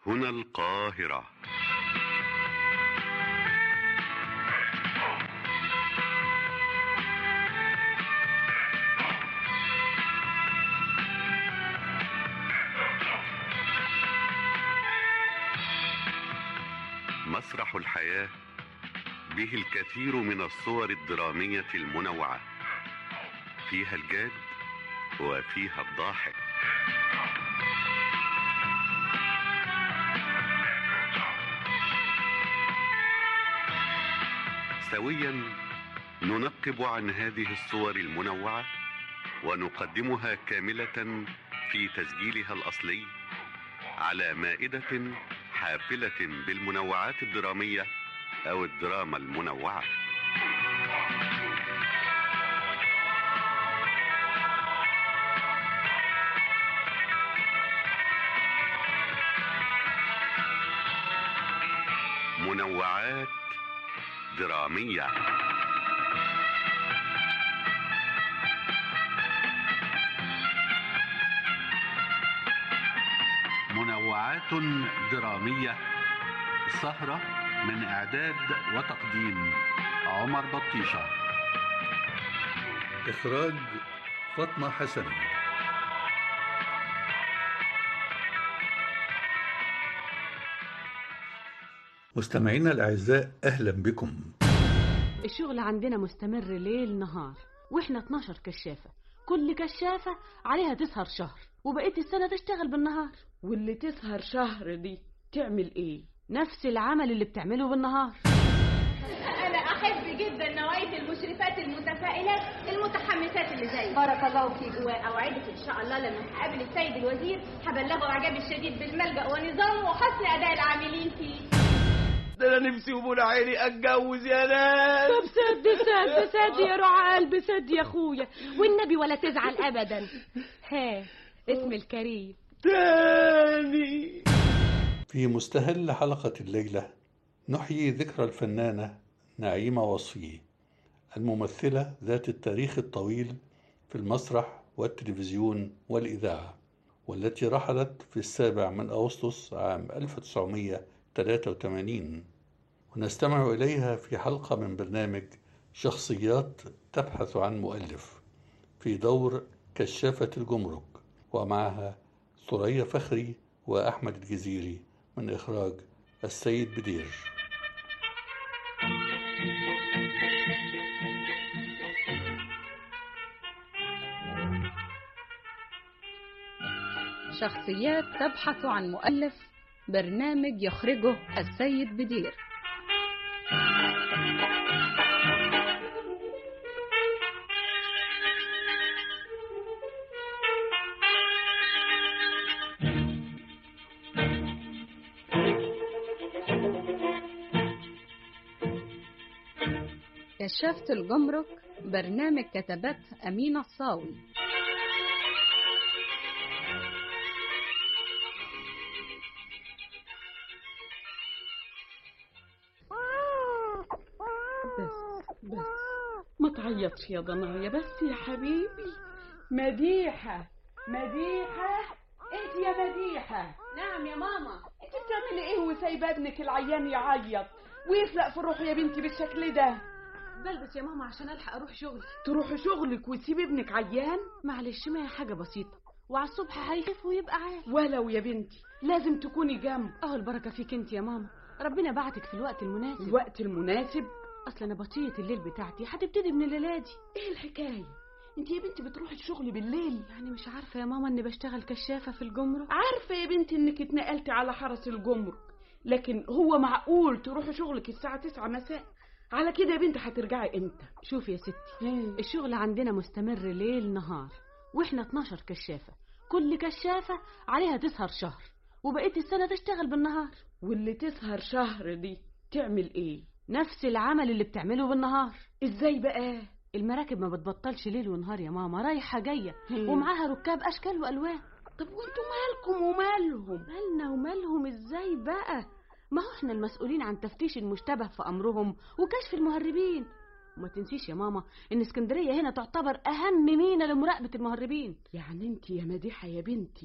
هنا القاهرة مسرح الحياة به الكثير من الصور الدرامية المنوعة فيها الجاد وفيها الضاحك سويا ننقب عن هذه الصور المنوعة ونقدمها كاملة في تسجيلها الأصلي على مائدة حافلة بالمنوعات الدرامية أو الدراما المنوعة منوعات درامية منوعات درامية سهرة من إعداد وتقديم عمر بطيشة إخراج فاطمة حسن مستمعينا الأعزاء أهلا بكم الشغل عندنا مستمر ليل نهار واحنا 12 كشافة كل كشافة عليها تسهر شهر وبقيت السنة تشتغل بالنهار واللي تسهر شهر دي تعمل ايه نفس العمل اللي بتعمله بالنهار أنا أحب جدا نوعية المشرفات المتفائلات المتحمسات اللي زي بارك الله فيك وأوعدك إن شاء الله لما هقابل السيد الوزير هبلغه إعجابي الشديد بالملجأ ونظامه وحسن أداء العاملين فيه ده انا نفسي ومنى عيني اتجوز يا ناس طب سد سد سد يا رعى قلبي سد يا اخويا والنبي ولا تزعل ابدا ها اسم الكريم تاني في مستهل حلقة الليلة نحيي ذكرى الفنانة نعيمة وصفي الممثلة ذات التاريخ الطويل في المسرح والتلفزيون والإذاعة والتي رحلت في السابع من أغسطس عام 1983 ونستمع إليها في حلقة من برنامج شخصيات تبحث عن مؤلف في دور كشافة الجمرك ومعها ثريا فخري وأحمد الجزيري من إخراج السيد بدير شخصيات تبحث عن مؤلف برنامج يخرجه السيد بدير كشافة الجمرك برنامج كتبت أمينة الصاوي بس بس ما تعيطش يا ضنايا بس يا حبيبي مديحة مديحة انت يا مديحة نعم يا ماما انت بتعملي ايه وسايبه ابنك العيان يعيط ويفلق في روحه يا بنتي بالشكل ده بلبس يا ماما عشان الحق اروح شغلي تروحي شغلك وتسيبي ابنك عيان معلش ما هي حاجة بسيطة وعلى الصبح هيخف ويبقى عارف ولو يا بنتي لازم تكوني جنب اهو البركة فيك انت يا ماما ربنا بعتك في الوقت المناسب الوقت المناسب اصل انا بطية الليل بتاعتي هتبتدي من الليلة دي ايه الحكايه انت يا بنتي بتروحي الشغل بالليل يعني مش عارفة يا ماما اني بشتغل كشافة في الجمرك عارفه يا بنتي انك اتنقلتي على حرس الجمرك لكن هو معقول تروحي شغلك الساعه 9 مساء على كده يا بنتي هترجعي امتى شوفي يا ستي الشغل عندنا مستمر ليل نهار واحنا 12 كشافة كل كشافة عليها تسهر شهر وبقيت السنة تشتغل بالنهار واللي تسهر شهر دي تعمل ايه نفس العمل اللي بتعمله بالنهار ازاي بقى المراكب ما بتبطلش ليل ونهار يا ماما رايحة جاية هم. ومعاها ركاب أشكال وألوان طب وانتوا مالكم ومالهم مالنا ومالهم ازاي بقى ما هو احنا المسؤولين عن تفتيش المشتبه في أمرهم وكشف المهربين وما تنسيش يا ماما ان اسكندرية هنا تعتبر أهم مينا لمراقبة المهربين يعني انت يا مديحة يا بنتي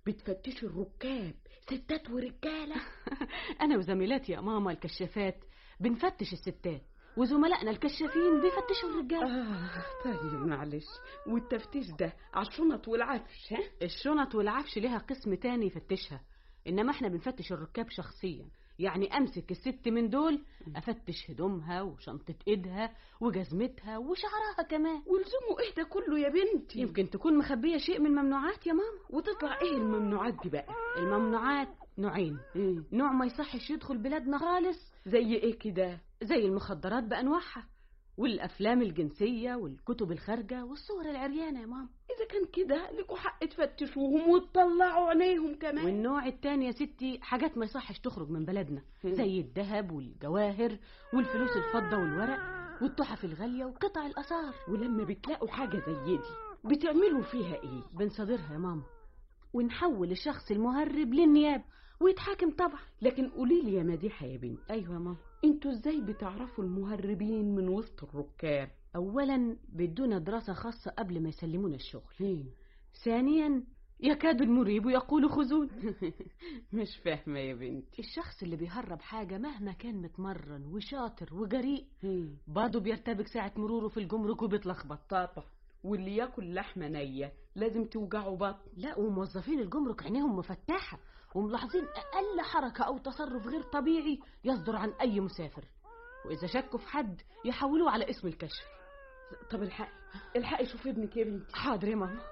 بتفتشوا الركاب ستات ورجالة انا وزميلاتي يا ماما الكشافات بنفتش الستات وزملائنا الكشافين بيفتشوا الرجال آه طيب معلش والتفتيش ده على الشنط والعفش ها الشنط والعفش ليها قسم تاني يفتشها انما احنا بنفتش الركاب شخصيا يعني امسك الست من دول افتش هدومها وشنطة ايدها وجزمتها وشعرها كمان ولزومه ايه ده كله يا بنتي يمكن تكون مخبية شيء من الممنوعات يا ماما وتطلع ايه الممنوعات دي بقى الممنوعات نوعين إيه؟ نوع ما يصحش يدخل بلادنا خالص زي ايه كده زي المخدرات بأنواعها والأفلام الجنسية والكتب الخارجة والصور العريانة يا ماما اذا كان كده لكم حق تفتشوهم وتطلعوا عينيهم كمان والنوع التاني يا ستي حاجات ما يصحش تخرج من بلدنا مم. زي الذهب والجواهر والفلوس الفضة والورق والتحف الغالية وقطع الآثار ولما بتلاقوا حاجة زي دي بتعملوا فيها ايه بنصادرها يا ماما ونحول الشخص المهرب للنيابة ويتحاكم طبعا لكن قولي لي يا مديحة يا بنتي أيوة يا ماما انتوا ازاي بتعرفوا المهربين من وسط الركاب أولا بيدونا دراسة خاصة قبل ما يسلمونا الشغل إيه؟ ثانيا يكاد المريب يقول خذون مش فاهمة يا بنتي الشخص اللي بيهرب حاجة مهما كان متمرن وشاطر وجريء إيه؟ برضه بيرتبك ساعة مروره في الجمرك وبيتلخبط طبعا واللي ياكل لحمة نية لازم توجعه بطن لا وموظفين الجمرك عينيهم مفتحة وملاحظين أقل حركة أو تصرف غير طبيعي يصدر عن أي مسافر وإذا شكوا في حد يحولوه على اسم الكشف طب الحقي الحقي شوفي ابنك يا بنتي حاضر يا ماما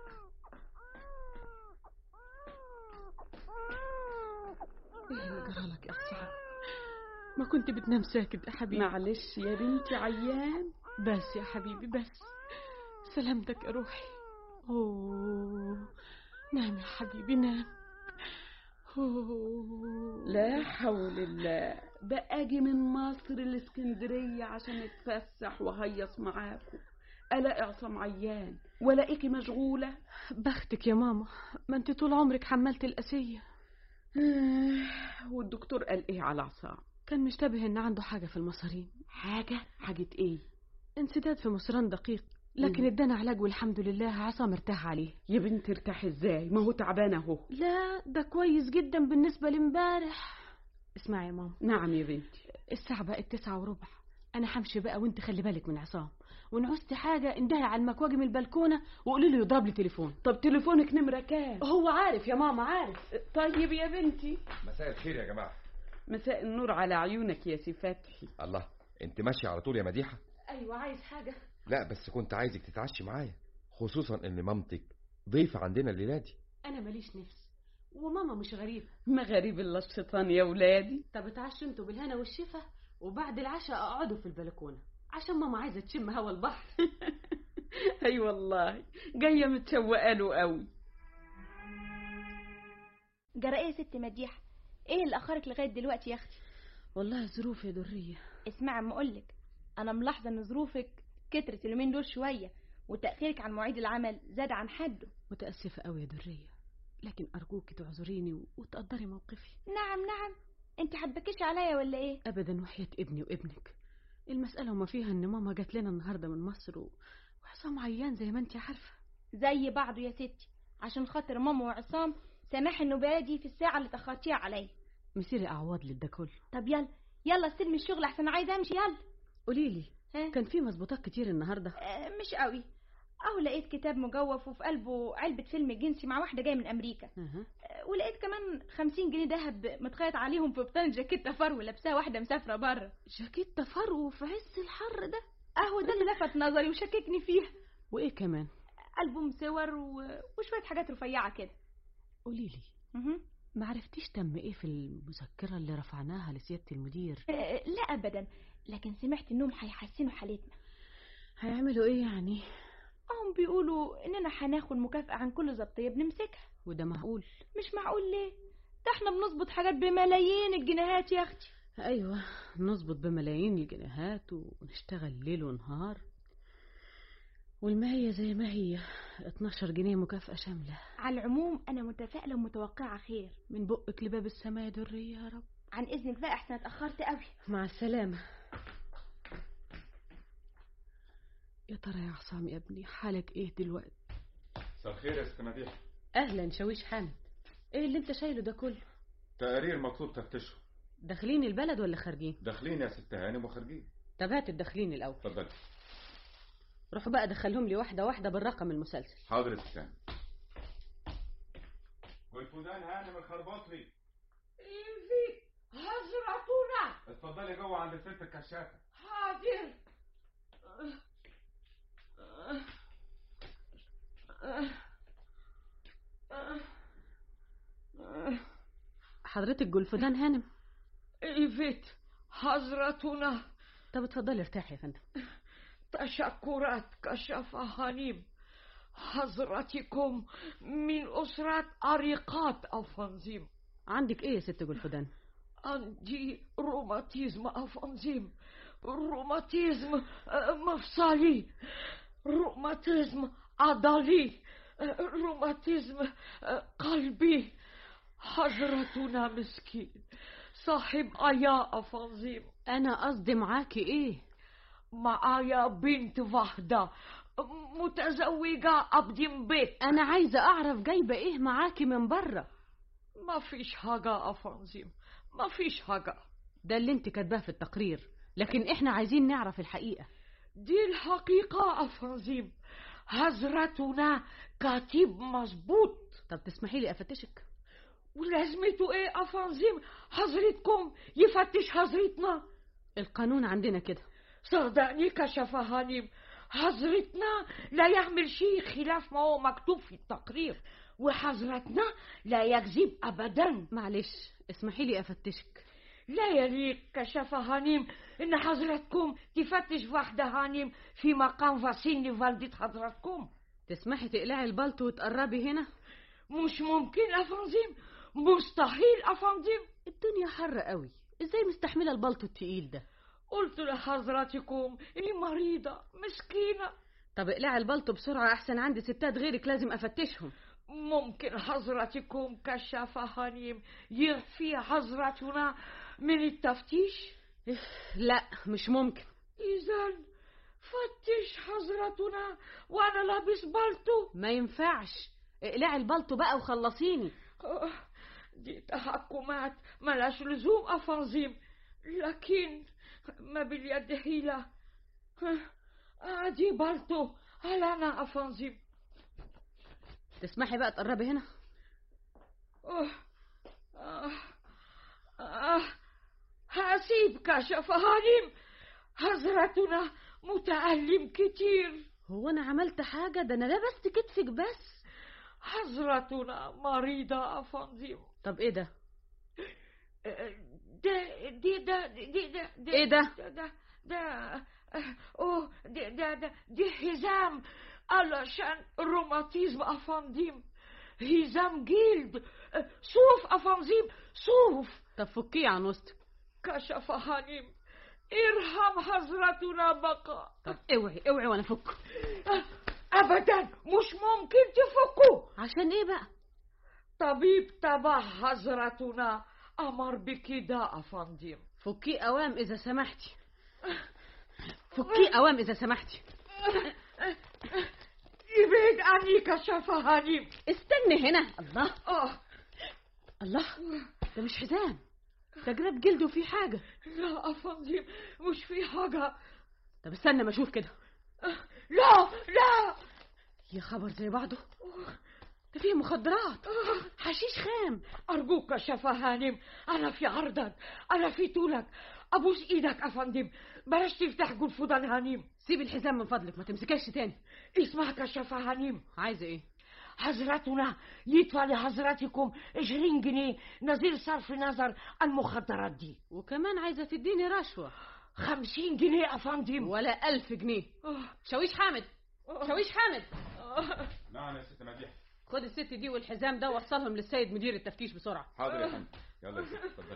ايه اللي جرالك يا أخي ما كنت بتنام ساكت يا حبيبي معلش يا بنتي عيان بس يا حبيبي بس سلامتك يا روحي أوه نام يا حبيبي نام أوه. لا حول الله ده اجي من مصر الاسكندرية عشان اتفسح وهيص معاكم الاقي عصام عيان والاقيكي مشغولة بختك يا ماما ما انت طول عمرك حملت القاسية والدكتور قال ايه على عصام كان مشتبه ان عنده حاجة في المصارين حاجة حاجة ايه انسداد في مصران دقيق لكن مم. ادانا علاج والحمد لله عصام ارتاح عليه يا بنت ارتاح ازاي ما هو تعبان اهو لا ده كويس جدا بالنسبة لامبارح اسمعي يا ماما نعم يا بنتي الساعة بقت تسعة وربع أنا همشي بقى وأنت خلي بالك من عصام وإن عوزتي حاجة اندهي على المكواجي من البلكونة وقولي له يضرب لي تليفون طب تليفونك نمرة كام هو عارف يا ماما عارف طيب يا بنتي مساء الخير يا جماعة مساء النور على عيونك يا سي فتحي الله انت ماشية على طول يا مديحة أيوة عايز حاجة لا بس كنت عايزك تتعشي معايا خصوصا ان مامتك ضيفة عندنا الليلة دي أنا ماليش نفس وماما مش غريبة ما غريب الا الشيطان يا ولادي طب اتعشوا انتوا بالهنا والشفا وبعد العشاء اقعدوا في البلكونة عشان ماما عايزة تشم هوا البحر اي والله جايه متشوقه له قوي جرى ايه يا ست مديحة ايه اللي اخرك لغاية دلوقتي يا اختي والله ظروف يا درية اسمعي اما اقولك انا ملاحظة ان ظروفك كترت اليومين دول شوية وتأخيرك عن مواعيد العمل زاد عن حده متأسفة قوي يا درية لكن أرجوك تعذريني و- وتقدري موقفي نعم نعم انت حبكيش عليا ولا ايه أبدا وحياة ابني وابنك المسألة وما فيها إن ماما جات لنا النهاردة من مصر و... وحسام عيان زي ما انت عارفة زي بعضه يا ستي عشان خاطر ماما وعصام سامح انه بادي في الساعة اللي تأخرتيها عليا مسيري أعوض لك ده كله طب يلا يلا استلمي الشغل احسن عايزة امشي يلا قوليلي ها كان في مظبوطات كتير النهاردة آه، مش قوي اهو لقيت كتاب مجوف وفي قلبه علبة فيلم جنسي مع واحدة جاية من امريكا أها. آه، ولقيت كمان خمسين جنيه دهب متخيط عليهم في بطانة جاكيتة فرو لابساها واحدة مسافرة بره جاكيت فرو في عز الحر ده اهو ده اللي لفت نظري وشككني فيها وإيه كمان ألبوم صور و... وشوية حاجات رفيعة كده قوليلي مهم. ما عرفتيش تم إيه في المذكرة اللي رفعناها لسيادة المدير آه، لا أبدا لكن سمعت إنهم هيحسنوا حالتنا هيعملوا إيه يعني هم بيقولوا إننا هناخد مكافأة عن كل ظبطية بنمسكها وده معقول مش معقول ليه ده احنا بنظبط حاجات بملايين الجنيهات يا أختي أيوة نظبط بملايين الجنيهات ونشتغل ليل ونهار والما هي زي ما هي 12 جنيه مكافأة شاملة على العموم أنا متفائلة ومتوقعة خير من بقك لباب السماء يا درية يا رب عن إذنك بقى أحسن اتأخرت قوي مع السلامة يا ترى يا عصام يا ابني حالك ايه دلوقتي مساء الخير يا ست مديحة اهلا شويش حامد ايه اللي انت شايله ده كله تقارير مطلوب تفتشه داخلين البلد ولا خارجين داخلين يا ست هانم وخارجين طب هات الداخلين الاول اتفضل روحوا بقى دخلهم لي واحده واحده بالرقم المسلسل حاضر يا ست هانم والفودان هانم الخرباطلي إيفي حضرتنا اتفضلي جوه عند الست الكشافه حاضر حضرتك جولفدان هانم إيفيت حضرتنا طب اتفضلي ارتاحي يا فندم تشكرات كشف هانيم حضرتكم من أسرة عريقات أفنزيم عندك ايه يا ست جولفدان عندي روماتيزم أفنزيم روماتيزم آه، مفصلي روماتيزم عضلي آه، روماتيزم آه، قلبي حضرتنا مسكين صاحب عيا أفنزيم انا قصدي معاكي ايه معايا بنت واحدة متزوجة أبدين بيت انا عايزه اعرف جايبه ايه معاكي من بره ما فيش حاجة أفنزيم ما فيش حاجة ده اللي انت كاتباه في التقرير لكن احنا عايزين نعرف الحقيقه دي الحقيقة أفنزيم حضرتنا كاتب مظبوط طب تسمحي لي افتشك ولازمته ايه أفنزيم حضرتكم يفتش حضرتنا القانون عندنا كده صدقني كشف هانم حضرتنا لا يعمل شيء خلاف ما هو مكتوب في التقرير وحضرتنا لا يكذب أبدا معلش اسمحي لي افتشك لا يليق كشف هانم إن حضرتكم تفتش واحدة هانم في مقام وسن والدة حضرتكم تسمحي تقلعي البلطو وتقربي هنا مش ممكن أفنزيم مستحيل أفنزيم الدنيا حر قوي ازاي مستحمله البلطو التقيل ده قلت لحضرتكم إني مريضة مسكينة طب اقلعي البلطو بسرعه احسن عندي ستات غيرك لازم افتشهم ممكن حضرتكم كشف هانم يخفي حضرتنا من التفتيش لا مش ممكن إذا فتش حضرتنا وأنا لابس بالطو ما ينفعش اقلعي البلطو بقى وخلصيني آه، دي تحكمات ملاش لزوم أفنزيم لكن ما باليد حيلة آه، دي بالطو هل أنا أفنزيم تسمحي بقى تقربي هنا آه، آه، آه، هسيب كشف هانم حضرتنا متألم كتير هو انا عملت حاجه ده انا لبست كتفك بس حضرتنا مريضة أفنزيم طب ايه ده ده دي ده دي ده ده إيه ده؟ ده ده ده اوه ده ده ده دي حزام علشان روماتيزم افنديم حزام جلد صوف افنزيم صوف طب فكيه عن وسطك كشف هانيم ارحم حضرتنا بقى طب اوعي اوعي وانا افك ابدا مش ممكن تفكوا عشان ايه بقى طبيب تبع حضرتنا امر بكده افنديم فكيه اوام اذا سمحتي فكيه اوام اذا سمحتي ابعد عني كشف هانيم استني هنا الله اه الله ده مش حزام ده جراب جلد وفيه حاجه لا افنديم مش في حاجة طب استنى ما اشوف كده لا لا يا خبر زي بعضه ده فيه مخدرات حشيش خام أرجوك كشف هانم أنا في عرضك أنا في طولك أبوس إيدك أفندم بلاش تفتح جلفودان هانم سيب الحزام من فضلك ما تمسكيش تاني اسمع كشف هانم عايزه ايه حضرتنا يدفع لحضراتكم 20 جنيه نظير صرف نظر المخدرات دي وكمان عايزه تديني رشوه 50 جنيه أفندم ولا ألف جنيه آه، شاويش حامد آه، شاويش حامد آه. نعم يا ست مديح خد الست دي والحزام ده وصلهم للسيد مدير التفتيش بسرعه حاضر يا فندم يلا يا ست اتفضلي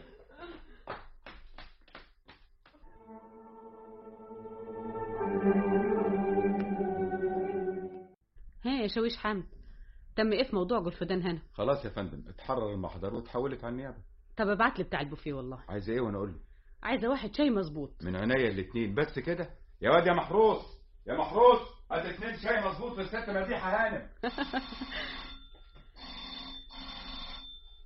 ها يا شاويش حامد تم ايه في موضوع جولفدان هنا خلاص يا فندم اتحرر المحضر وتحولت على النيابه طب ابعت لي بتاع البوفيه والله عايزه ايه وانا اقول له عايزه واحد شاي مظبوط من عينيا الاتنين بس كده يا واد يا محروس يا محروس هات اتنين شاي مظبوط للست مديحه هانم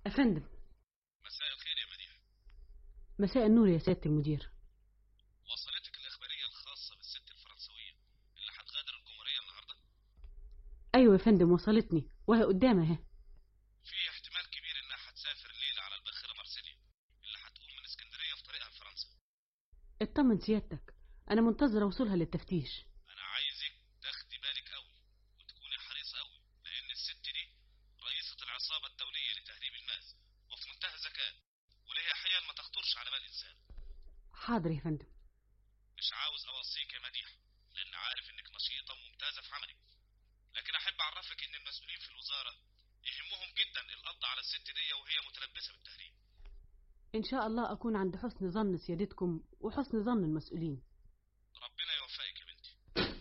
افندم مساء الخير يا مديحة مساء النور يا سياده المدير وصلتك الإخبارية الخاصة بالست الفرنسوية اللي هتغادر الجمهورية النهاردة ايوه يا فندم وصلتني وهي قدامي اهي في احتمال كبير إنها هتسافر الليلة على الباخرة مارسيليا اللي هتقوم من اسكندرية في طريقها لفرنسا اطمن سيادتك انا منتظره وصولها للتفتيش أنا عايزك تاخدي بالك قوي وتكوني حريصة قوي لأن الست دي رئيسة العصابة الدولية لتهريب الماس وفي منتهى الذكاء وليها حيل ما تخطرش على بال إنسان حاضر يا فندم مش عاوز أوصيك يا مديحة لأن عارف إنك نشيطة وممتازة في عملك لكن أحب أعرفك إن المسؤولين في الوزارة يهمهم جدا القبض على الست دي وهي متلبسة بالتهريب ان شاء الله اكون عند حسن ظن سيادتكم وحسن ظن المسؤولين ربنا يوفقك يا بنتي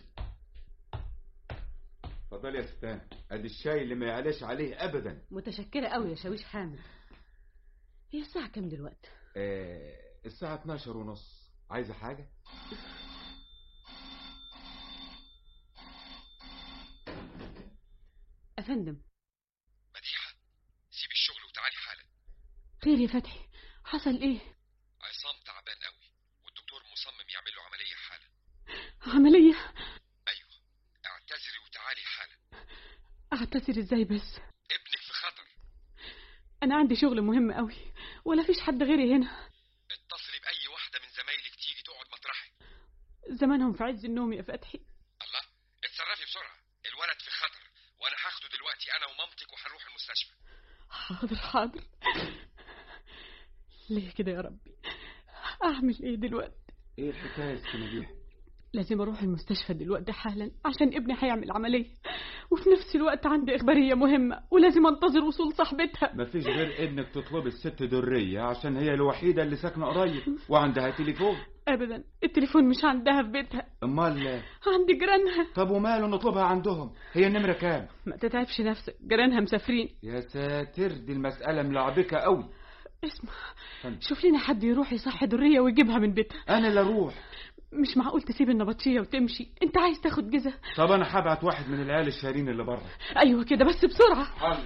اتفضلي يا ستان ادي الشاي اللي ما يعلاش عليه ابدا متشكره قوي يا شاويش حامد هي الساعه كام دلوقتي آه الساعة 12 ونص عايزة حاجة؟ افندم مديحة سيبي الشغل وتعالي حالا خير يا فتحي حصل ايه عصام تعبان قوي والدكتور مصمم يعمل له عملية حالا عمليه ايوه اعتذري وتعالي حالا اعتذر ازاي بس ابنك في خطر انا عندي شغل مهم قوي ولا فيش حد غيري هنا اتصلي بأي واحدة من زمايلك تيجي تقعد مطرحك زمانهم في عز النوم يا فتحي الله اتصرفي بسرعة الولد في خطر وانا هاخده دلوقتي انا ومامتك وهنروح المستشفى حاضر حاضر ليه كده يا ربي اعمل ايه دلوقتي ايه الحكاية يا ست مديحة؟ لازم اروح المستشفى دلوقتي حالا عشان ابني هيعمل عمليه وفي نفس الوقت عندي اخباريه مهمه ولازم انتظر وصول صاحبتها مفيش غير انك تطلبي الست درية عشان هي الوحيدة اللي ساكنة قريب وعندها تليفون ابدا التليفون مش عندها في بيتها امال عند جيرانها طب وماله نطلبها عندهم هي النمرة كام ما تتعبش نفسك جيرانها مسافرين يا ساتر دي المسألة ملعبكة قوي اسمع فندم. شوف لنا حد يروح يصحي دريه ويجيبها من بيتها انا اللي اروح مش معقول تسيب النبطشيه وتمشي انت عايز تاخد جزء طب انا هبعت واحد من العيال الشارين اللي بره ايوه كده بس بسرعه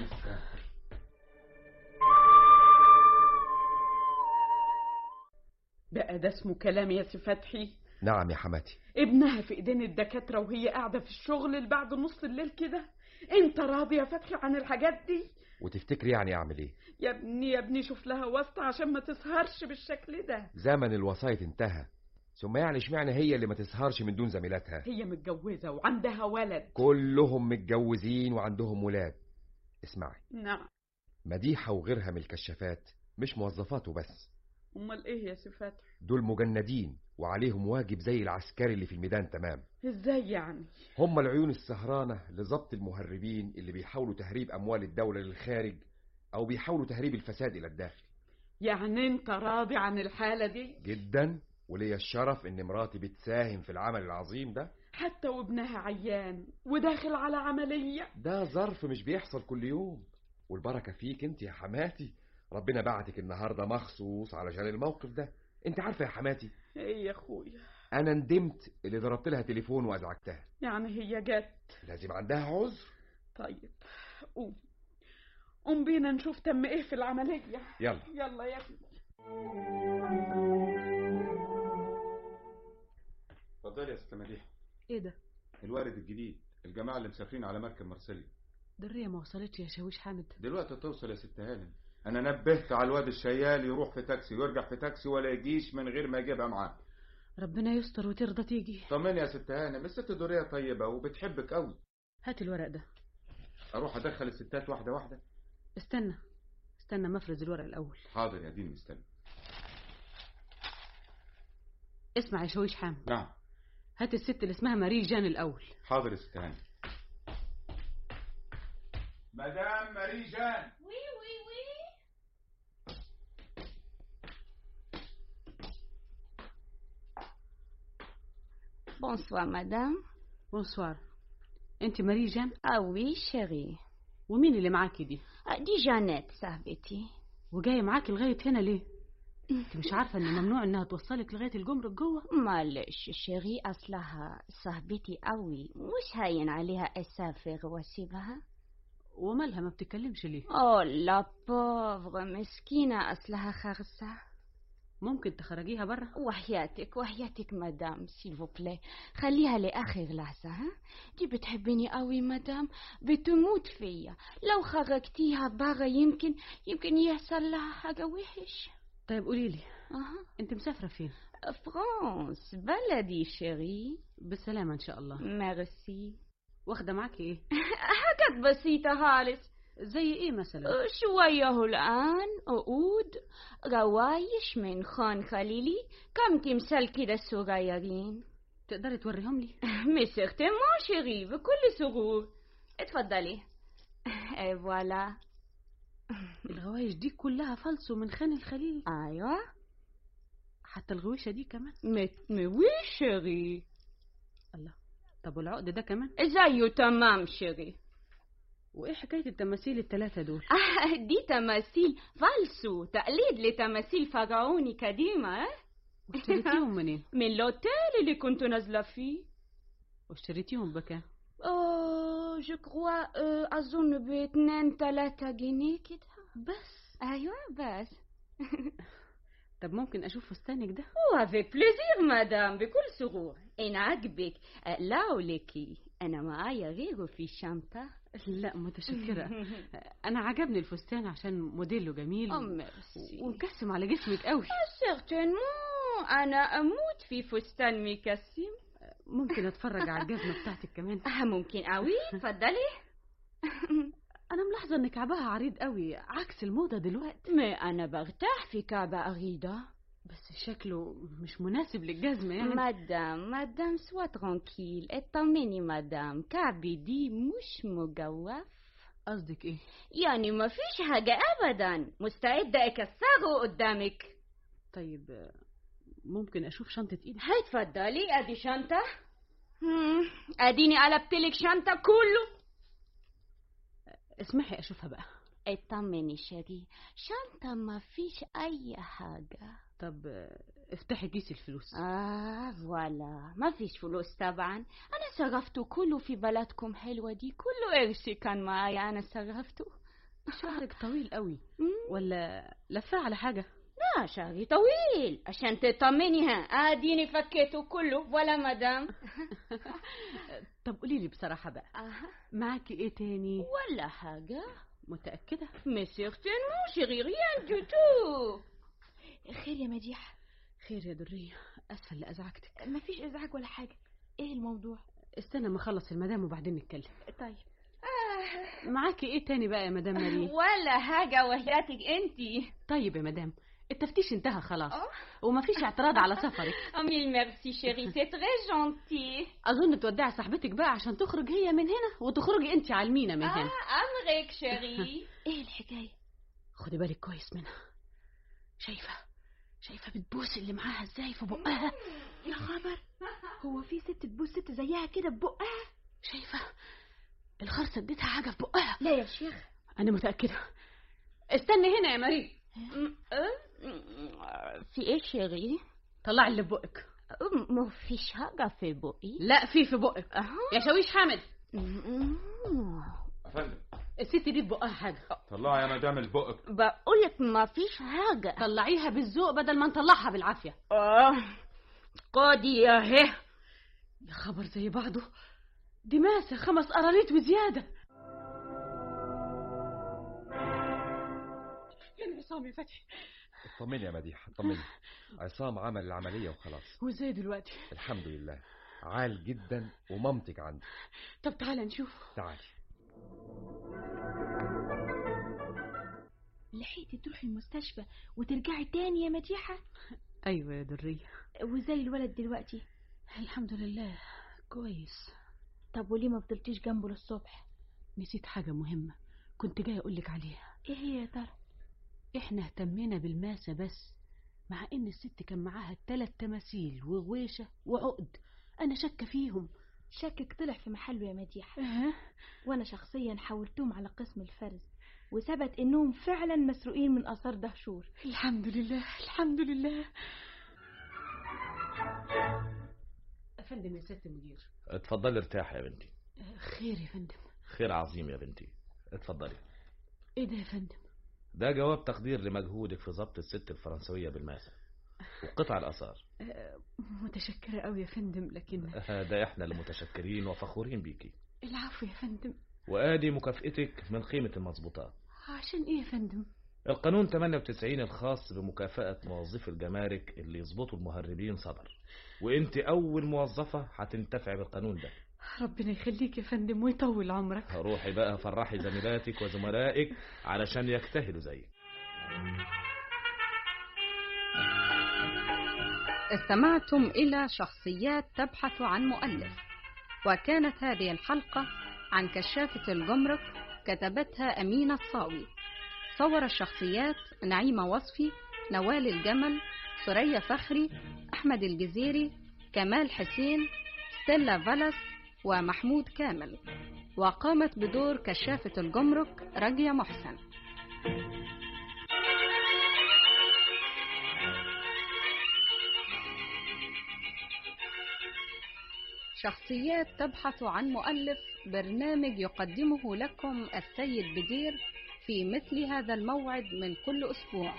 بقى ده اسمه كلام يا سي فتحي نعم يا حماتي ابنها في ايدين الدكاترة وهي قاعدة في الشغل اللي بعد نص الليل كده انت راضي يا فتحي عن الحاجات دي وتفتكري يعني اعمل ايه يا ابني يا ابني شوف لها واسطة عشان ما تسهرش بالشكل ده زمن الوسايط انتهى ثم يعني اشمعنى هي اللي ما تسهرش من دون زميلاتها هي متجوزة وعندها ولد كلهم متجوزين وعندهم ولاد اسمعي نعم مديحة وغيرها من الكشافات مش موظفات وبس امال ايه يا سي فتحي دول مجندين وعليهم واجب زي العسكري اللي في الميدان تمام ازاي يعني هم العيون السهرانة لضبط المهربين اللي بيحاولوا تهريب أموال الدولة للخارج أو بيحاولوا تهريب الفساد إلى الداخل يعني انت راضي عن الحالة دي جدا وليا الشرف إن مراتي بتساهم في العمل العظيم ده حتى وابنها عيان وداخل على عملية ده ظرف مش بيحصل كل يوم والبركة فيك انت يا حماتي ربنا بعتك النهاردة مخصوص علشان الموقف ده انت عارفة يا حماتي ايه يا اخويا انا ندمت اللي ضربت لها تليفون وازعجتها يعني هي جت لازم عندها عذر طيب قوم قوم بينا نشوف تم ايه في العملية يلا يلا يا ابني اتفضلي يا ست مديحة ايه ده الوارد الجديد الجماعة اللي مسافرين على مركب مرسيليا دريه ما وصلتش يا شاويش حامد دلوقتي توصل يا ست هانم انا نبهت على الواد الشيال يروح في تاكسي ويرجع في تاكسي ولا يجيش من غير ما يجيبها معاه ربنا يستر وترضى تيجي طمني يا ست هانم الست دورية طيبة وبتحبك قوي هات الورق ده اروح ادخل الستات واحدة واحدة استنى استنى مفرز الورق الاول حاضر يا دين مستني اسمع يا شاويش حامد نعم هات الست اللي اسمها ماري جان الاول حاضر يا ست هانم مدام ماري جان وي وي وي Bonsoir, madame. بونسوار انت ماري جان Ah oui, chérie. ومين اللي معاكي دي Ah, دي جانيت صاحبتي. وجايه معاكي لغايه هنا ليه انت مش عارفه ان ممنوع انها توصلك لغايه الجمرك جوه معلش شيري أصلها صاحبتي قوي مش هين عليها أسافر وأسيبها ومالها ما بتتكلمش ليه أوه لا بوفر مسكينة أصلها خرسة ممكن تخرجيها برا وحياتك وحياتك مدام سيل بلاي خليها لآخر لحظة ها دي بتحبني قوي مدام بتموت فيا لو خرجتيها برا يمكن يمكن يحصل لها حاجة وحش طيب قولي لي أها انت مسافره فين فرانس بلدي شيري بالسلامه ان شاء الله ميرسي واخده معاكي ايه حاجات بسيطة خالص زي ايه مثلا شوية هلقان عقود روايش من خان خليلي كم تمثال كده صغيرين تقدري توريهم لي مي سيرتينمون شيري بكل سرور اتفضلي اي فوالا الغوايش دي كلها فالصو من خان الخليل ايوه حتى الغويشه دي كمان مي مي وي شيري الله طب والعقد ده كمان زيه تمام شيري وايه حكايه التماثيل الثلاثه دول آه دي تماثيل فالسو تقليد لتماثيل فرعوني قديمة اه؟ واشتريتيهم منين من الأوتيل اللي كنت نازلة فيه واشتريتيهم بكام أوه جو كروا أه أظن باتنين تلاتة جنيه كده بس أيوة بس طب ممكن اشوف فستانك ده وافيك بليزير مدام بكل سرور إن عجبك أه، لا لكي أنا معايا غيره في الشنطة لا متشكره انا عجبني الفستان عشان موديله جميل أو ميرسي ومكسم على جسمك قوي سيرتينمون أنا أموت في فستان مكسم ممكن اتفرج على الجزمه بتاعتك كمان آه، ممكن قوي اتفضلي انا ملاحظه ان كعبها عريض قوي عكس الموضه دلوقتي ما أنا برتاح في كعبة أريدة بس شكله مش مناسب للجزمه يعني مدام مدام سوا ترانكيل اطمني مدام كعبي دي مش مجوف قصدك ايه يعني ما فيش حاجة أبدا مستعدة أكسره قدامك طيب آه، ممكن اشوف شنطه ايدك هاي اتفضلي ادي شنطة مم، اديني قلبتلك شنطة كله اسمحي اشوفها بقى اطمني شيري شنطة ما فيش أي حاجة طب آه، افتحي كيس الفلوس آه فوالا ما فيش فلوس طبعا أنا صرفته كله في بلدكم حلوة دي كله قرشي كان معايا أنا صرفته شعرك طويل قوي مم. ولا لفاه على حاجه لا شعري طويل عشان تطمني ها اديني فكيته كله ولا مدام طب قولي لي بصراحه بقى اها معاكي ايه تاني ولا حاجة متاكده مي سيرتينمون شيري ريان دو تو خير يا مديحة خير يا دريه اسفه اللي ازعجتك مفيش ازعاج ولا حاجة ايه الموضوع استنى ما اخلص المدام وبعدين نتكلم طيب معاكي ايه تاني بقى يا مدام ماري ولا حاجة وحياتك انتي طيب يا مدام التفتيش انتهى خلاص أوه. ومفيش اعتراض على سفرك ميل ميرسي شيري سي تري جونتي اظن تودعي صاحبتك بقى عشان تخرج هي من هنا وتخرجي انت على المينا من هنا اه امرك شيري ايه الحكاية خدي بالك كويس منها شايفه شايفه بتبوس اللي معاها ازاي في بقها يا خبر هو في ست تبوس ست زيها كده ببقها شايفه الخرصه اديتها حاجه في بقها لا يا شيخ انا متاكده استني هنا يا ماري م- أه؟ في ايه شيري طلعي اللي في بقك ما فيش حاجة في بقي لا في في بقك أها. يا شاويش حامد م- يا فندم الست دي في بقها حاجه طلعي يا مدام البقك بقولك ما فيش حاجة طلعيها بالذوق بدل ما نطلعها بالعافيه اه قادي يا هي يا خبر زي بعضه دي ماسه خمس قراريط وزياده فين عصام يا فتحي اطمني يا مديحة اطمني عصام عمل العملية وخلاص وازاي دلوقتي الحمد لله عال جدا ومامتك عندي طب تعالى نشوف تعالي لحقتي تروحي المستشفى وترجعي تاني يا مديحة ايوه يا دريه وزي الولد دلوقتي الحمد لله كويس طب وليه ما فضلتيش جنبه للصبح نسيت حاجه مهمه كنت جاي اقولك عليها ايه هي يا ترى احنا اهتمينا بالماسة بس مع ان الست كان معاها تلات تماثيل وغويشة وعقد انا شاكة فيهم شكك طلع في محله يا مديحة اه وانا شخصيا حولتهم على قسم الفرز وثبت انهم فعلا مسروقين من اثار دهشور الحمد لله الحمد لله افندم يا ست مدير اتفضلي ارتاحي يا بنتي آه، خير يا فندم خير عظيم يا بنتي اتفضلي ايه ده يا فندم ده جواب تقدير لمجهودك في ضبط الست الفرنسوية بالماسة وقطع الآثار آه، متشكرة قوي يا فندم لكن ده احنا اللي متشكرين وفخورين بيكي العفو يا فندم وادي مكافئتك من قيمة المظبوطات عشان ايه يا فندم القانون 98 الخاص بمكافأة موظفي الجمارك اللي يظبطوا المهربين صدر وانت اول موظفة هتنتفع بالقانون ده ربنا يخليك يا فندم ويطول عمرك روحي بقى فرحي زميلاتك وزملائك علشان يجتهدوا زيك استمعتم إلى شخصيات تبحث عن مؤلف وكانت هذه الحلقة عن كشافة الجمرك كتبتها أمينة الصاوي صور الشخصيات نعيمة وصفي نوال الجمل ثريا فخري أحمد الجزيري كمال حسين ستيلا فالس ومحمود كامل وقامت بدور كشافة الجمرك راجية محسن شخصيات تبحث عن مؤلف برنامج يقدمه لكم السيد بدير في مثل هذا الموعد من كل أسبوع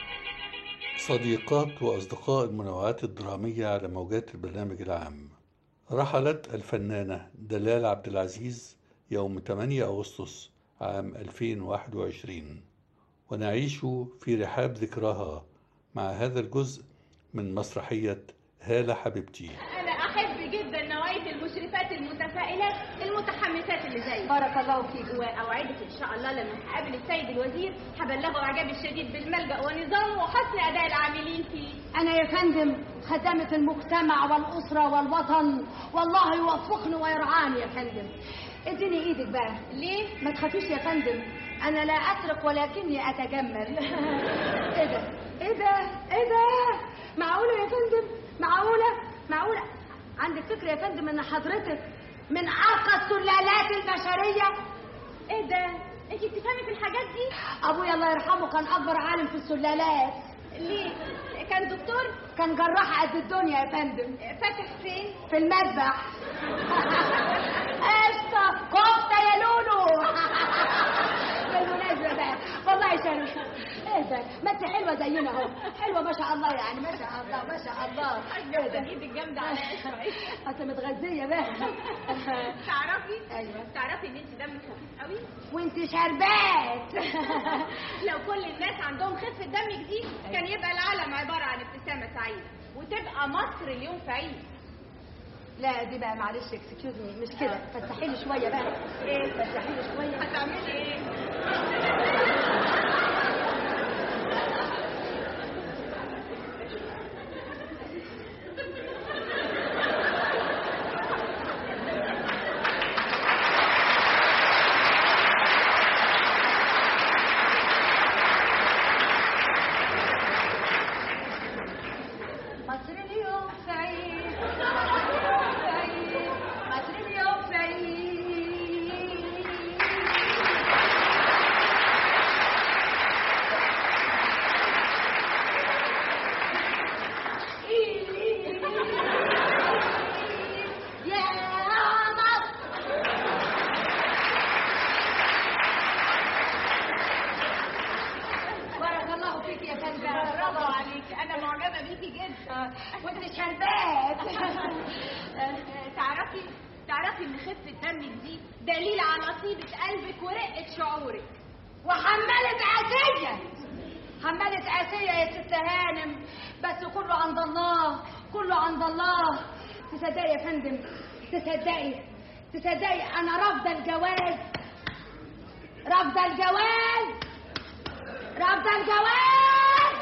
صديقات وأصدقاء المنوعات الدرامية على موجات البرنامج العام رحلت الفنانة دلال عبد العزيز يوم 8 أغسطس عام 2021 ونعيش في رحاب ذكراها مع هذا الجزء من مسرحية هالة حبيبتي انا احب جدا نوعيه المشرفات المتفائلات المتحمسات اللي زيك بارك الله فيك واوعدك ان شاء الله لما هقابل السيد الوزير هبلغه اعجابي الشديد بالملجا ونظامه وحسن اداء العاملين فيه أنا يا فندم خدمة المجتمع والأسرة والوطن والله يوفقني ويرعاني يا فندم اديني ايدك بقى ليه؟ ما تخافيش يا فندم أنا لا أترك ولكني أتجمل إيه ده؟ إيه ده؟ إيه ده؟ معقولة يا فندم؟ معقولة؟ معقولة؟ عندك فكرة يا فندم إن حضرتك من أرقى السلالات البشرية؟ ايه ده؟ انت بتفهمي في الحاجات دي؟ أبويا الله يرحمه كان أكبر عالم في السلالات ليه؟ كان دكتور؟ كان جراح قد الدنيا يا فندم فاتح فين؟ في المذبح قشطة كفتة يا لولو بالمناسبة بقى والله شرف ايه ده ما انت حلوة زينا اهو حلوة ما شاء الله يعني ما شاء الله ما شاء الله ايه ده ايدك جامدة عليا شوية انت متغذية بقى تعرفي؟ ايوه تعرفي ان انت دمك خفيف قوي؟ وانت شربات لو كل الناس عندهم خفة دم جديد كان يبقى العالم عبارة عن ابتسامة سعيدة وتبقى مصر اليوم في عيد لا دي بقى معلش اكسكيوز مي مش كده فتحي لي شويه بقى ايه فتحي لي شويه هتعملي ايه؟ مصر اليوم سعيد مصر اليوم سعيد مصر اليوم سعيد يا مصر بارك الله فيك يا فندم برافو عليكي انا معجبة بيكي جدا وانت شربات تعرفي تعرفي ان خفة دمك دي دليل على طيبة قلبك ورقة شعورك وحمالة عسية حمالة عسية يا ست هانم بس كله عند الله كله عند الله تصدقي يا فندم تصدقي تصدقي انا رافضة الجواز رافضة الجواز رافضة الجواز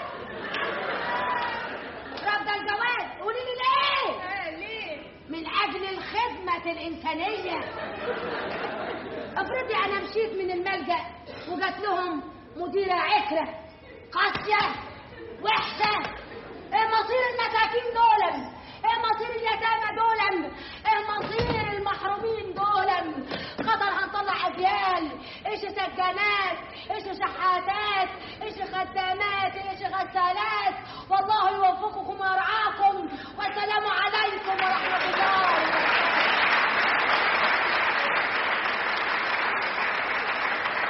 رافضة الجواز قولي لي ليه ليه من اجل الخدمة الانسانية افرضي انا مشيت من الملجأ وجات لهم مديرة عكرة قاسية وحشة ايه مصير المساكين دول ايه مصير اليتامى دول ايه مصير المحرومين دول خطر هنطلع اجيال ايش سجانات ايش شحاتات ايش خدامات ايش غسالات والله يوفقكم ويرعاكم والسلام عليكم ورحمة الله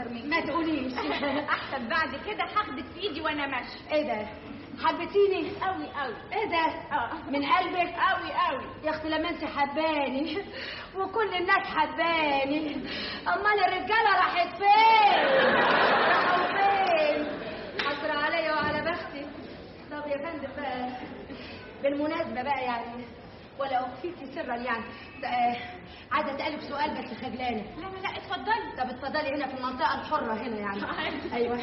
اكتر من ما كده. تقوليش. احسن بعد كده هاخدك في ايدي وانا ماشيه ايه ده حبيتيني قوي قوي ايه ده من قلبك قوي قوي يا اختي لما انت حباني وكل الناس حباني امال الرجاله راحت فين راحوا فين حسر عليا وعلى بختي طب يا فندم بقى بالمناسبه بقى يعني ولا اخفيكي سرا يعني بقى عايزه اسالك سؤال بس خجلانه لا لا لا اتفضلي طب اتفضلي هنا في المنطقه الحره هنا يعني ايوه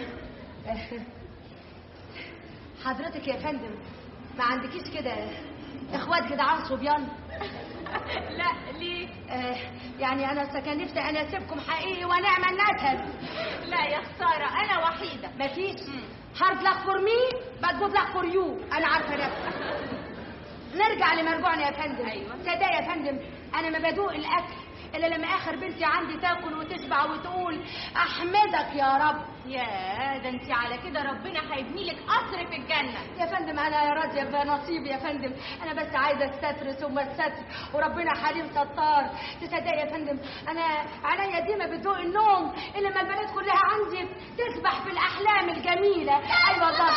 حضرتك يا فندم ما عندكيش كده اخوات جدعان صبيان لا ليه آه يعني انا أصل كان نفسي انا اسيبكم حقيقي ونعمل نسب لا يا خساره انا وحيده مفيش هارد لك فور مي باد جود لك فور يو انا عارفه نفسي نرجع لمرجوعنا يا فندم ايوه تصدق يا فندم انا ما بدوق الاكل الا لما اخر بنتي عندي تاكل وتشبع وتقول احمدك يا رب يا ده انت على كده ربنا هيبني لك قصر في الجنه يا فندم انا راضيه بنصيبي يا فندم انا بس عايزه الستر ثم الستر وربنا حليم ستار تصدق يا فندم انا عينيا دي ما بتدوق النوم الا لما البنات كلها عندي تسبح في الاحلام الجميله اي والله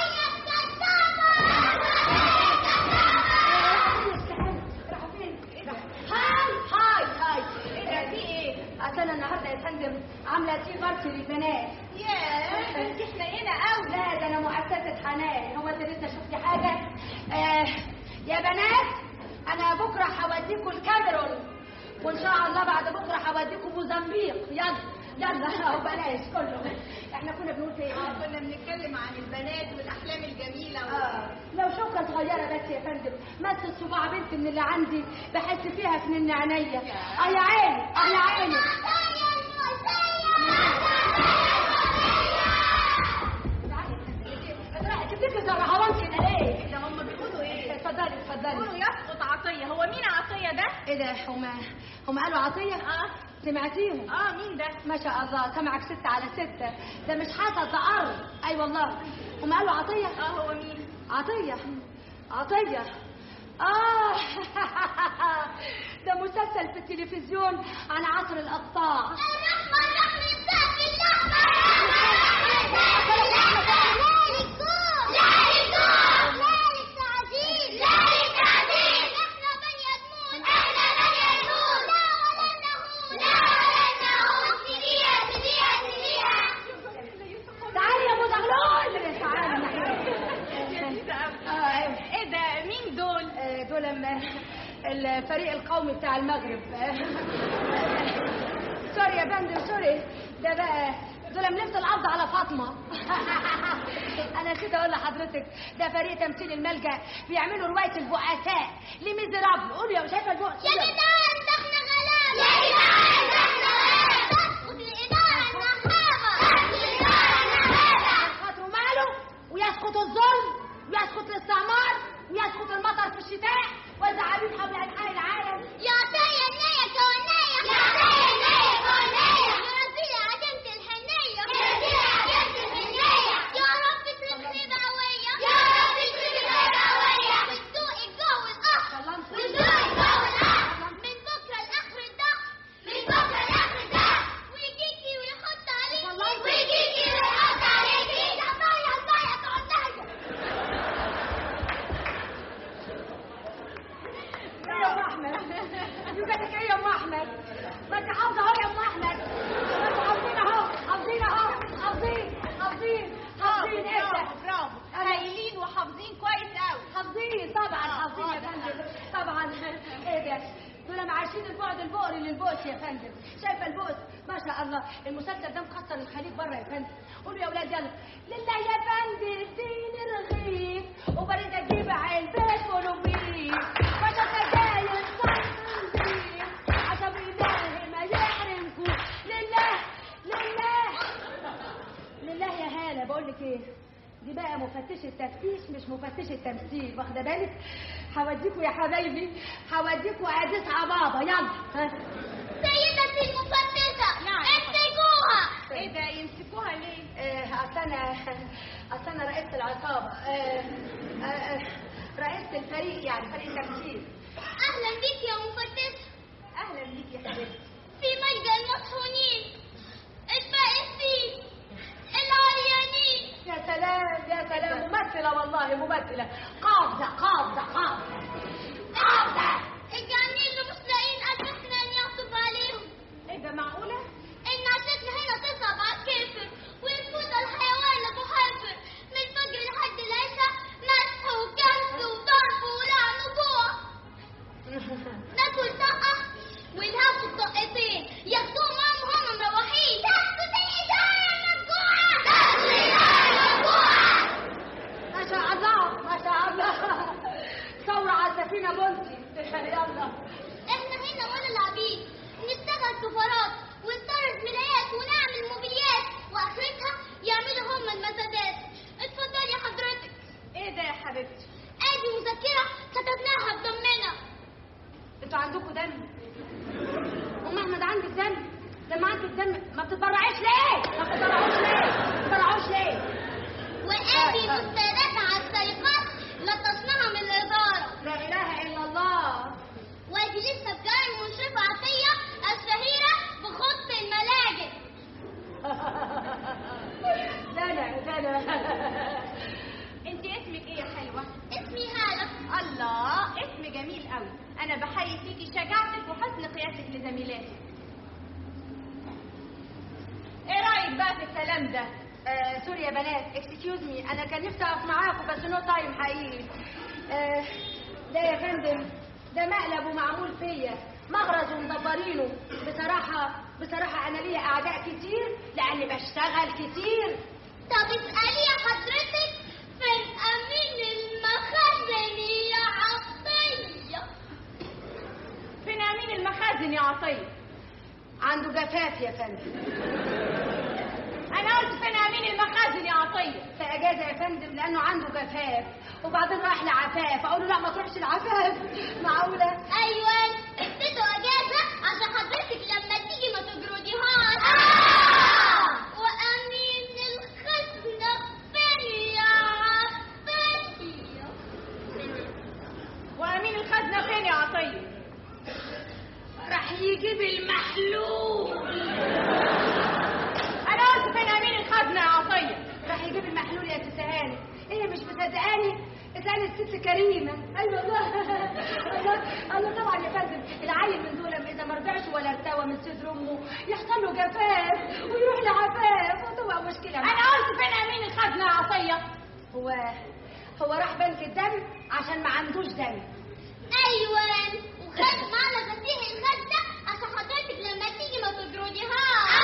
هاي هاي هاي ايه ده في ايه؟ اصل انا النهارده يا فندم عامله تي بارتي للبنات ياه انت حنينه قوي لا ده انا مؤسسه حنان هو انت لسه شفتي حاجه آه يا بنات انا بكره هوديكم الكاميرون وان شاء الله بعد بكره هوديكم موزمبيق يلا يلا اهو بلاش كله احنا كنا بنقول في ايه؟ اه كنا بنتكلم عن البنات والاحلام الجميله و... آه. لو شوكة صغيرة بس يا فندم مس صباع بنت من اللي عندي بحس فيها كنن عينيا اه يا عيني اه يا عيني تفتكر زي هوانتي كده ليه؟ ده هم بيقولوا ايه اتفضلي اتفضلي بيقولوا يسقط عطيه هو مين عطيه ده ايه ده هما هما قالوا عطية؟ اه سمعتيهم؟ اه مين ده ما شاء الله سمعك ستة على ستة ده مش حسد ده أرض أي والله هما قالوا عطية؟ اه هو مين عطية عطية آه ده مسلسل في التلفزيون عن عصر الأقطاع تعالي يا أبو زغلول تعالي آه، أيوة. ايه ده مين دول آه، دول أما الفريق القومي بتاع المغرب سوري يا فندم سوري ده بقى دول ملفت القبض على فاطمه انا نسيت اقول لحضرتك ده فريق تمثيل الملجا بيعملوا روايه البؤساء لميزرابل قولوا يا شايفه البؤس يا جدعان ده احنا غلابة يا جدعان ده احنا غلابة تسقط الإدارة النهابة الإدارة النهابة خاطره ماله ويسقط الظلم ويسقط الاستعمار ويسقط المطر في الشتاء والزعابين حول انحاء العالم يا طية النية كونية يا طية النية كونية يا ربي يا عدمت الحنية يا ربي يا عدمت الحنية يا رب ترخي بقوية يا رب ترخي بقوية وتسوق الجو الأحمر وتسوق الجو الأحمر من بكرة لآخر الدهر من بكرة لآخر الدهر ويجيكي ويحط عليكي ويجيكي ويحط عليكي يا طية يا طية كونية ايه يا ام احمد يوجدك ايه يا ام احمد ما انت حافظه اهو يا ام احمد ما انتوا حافظين اهو حافظين اهو حافظين حافظين حافظين ايه ده برافو برافو هايلين وحافظين كويس قوي حافظين طبعا حافظين يا فندم طبعا ايه ده دول معاشين البعد البؤري للبؤس يا فندم شايفه البؤس ما شاء الله المسلسل ده مكسر الخليج بره يا فندم قولوا يا اولاد يلا لله يا فندم اديني رغيف وبريد اجيب علبه كولومبيف ولا سجاير صناديق عشان الله ما يحرمكم لله لله لله يا هاله بقول لك ايه دي بقى مفتشة تفتيش مش مفتشة تمثيل واخدة بالك هوديكوا يا حبايبي هوديكوا عزيز عبابة يلا ها سيدتي المفتشة نعم امسكوها ايه ده يمسكوها ليه آه، اصل انا اصل انا رئيسة العصابة آه، آه، آه، رئيسة الفريق يعني فريق التمثيل اهلا بيك يا مفتشة اهلا بيك يا حبيبتي في ملجأ المطحونين اتبقى سلام يا سلام ممثلة والله ممثلة قابضة قابضة قابضة قابضة الجنين اللي مش لاقيين قد احنا نعصب عليهم ايه ده معقولة؟ ان عشتنا هنا تصعب على الكافر ويفوت الحيوان تحافر من الفجر لحد العشاء مسح وكنس وضرب ولعن وجوع ناكل طاقة ونهاف الطاقتين ياخدوهم معاهم وهم مروحين تاخدوا زي داية مفجوعة تاخدوا داية مفجوعة ما شاء الله ما شاء الله ثورة على السفينة بنتي يلا احنا هنا ولا العبيد نشتغل سفارات ونطرز ملايات ونعمل موبيليات واخرتها يعملوا هم المسادات اتفضلي حضرتك ايه ده يا حبيبتي؟ ادي مذكرة كتبناها بدمنا انتوا عندكم دم ام احمد عندك دم لما عندك دم ما بتتبرعيش ليه؟ ما بتتبرعوش ليه؟ ما بتتبرعوش ليه؟ وادي مستندات على السرقات لطشناها من الادارة لا اله الا الله وادي لسه بجار المشرفة عطية الشهيرة بخط الملاجئ دلع دلع انت اسمك ايه يا حلوة؟ اسمي هالة الله اسم جميل قوي انا بحيي فيكي شجاعتك وحسن قيادتك لزميلاتك ايه رايك بقى في الكلام ده آه سوري يا بنات اكسكيوز مي انا كان نفسي اقف معاكم بس نو تايم حقيقي آه ده يا فندم ده مقلب ومعمول فيا مغرز ومدبرينه بصراحة بصراحة أنا ليا أعداء كتير لأني بشتغل كتير طب اسألي يا حضرتك فين أمين المخزن يا عطية فين امين المخازن يا عطيه عنده جفاف يا فندم انا قلت فين امين المخازن يا عطيه في اجازه يا فندم لانه عنده جفاف وبعدين راح لعفاف اقول له لا ما تروحش العفاف معقوله أيوة اديته أجازة عشان حضرتك لما تيجي ما تجرديهاش وأمين الخزنة فين يا عطية وامين الخزنه فين يا عطيه راح يجيب المحلول انا قلت فين امين الخزنه يا عطيه راح يجيب المحلول يا ست هاني ايه مش مصدقاني اسالي الست كريمه ايوه الله الله الله طبعا يا فندم العيل من دول اذا ما رجعش ولا ارتوى من صدر امه يحصل له جفاف ويروح لعفاف وتبقى مشكله انا قلت فين امين الخزنه يا عطيه هو هو راح بنك الدم عشان ما عندوش دم أيوة وخد معنا فتيح الخزنة عشان حضرتك لما تيجي ما تجرديهاش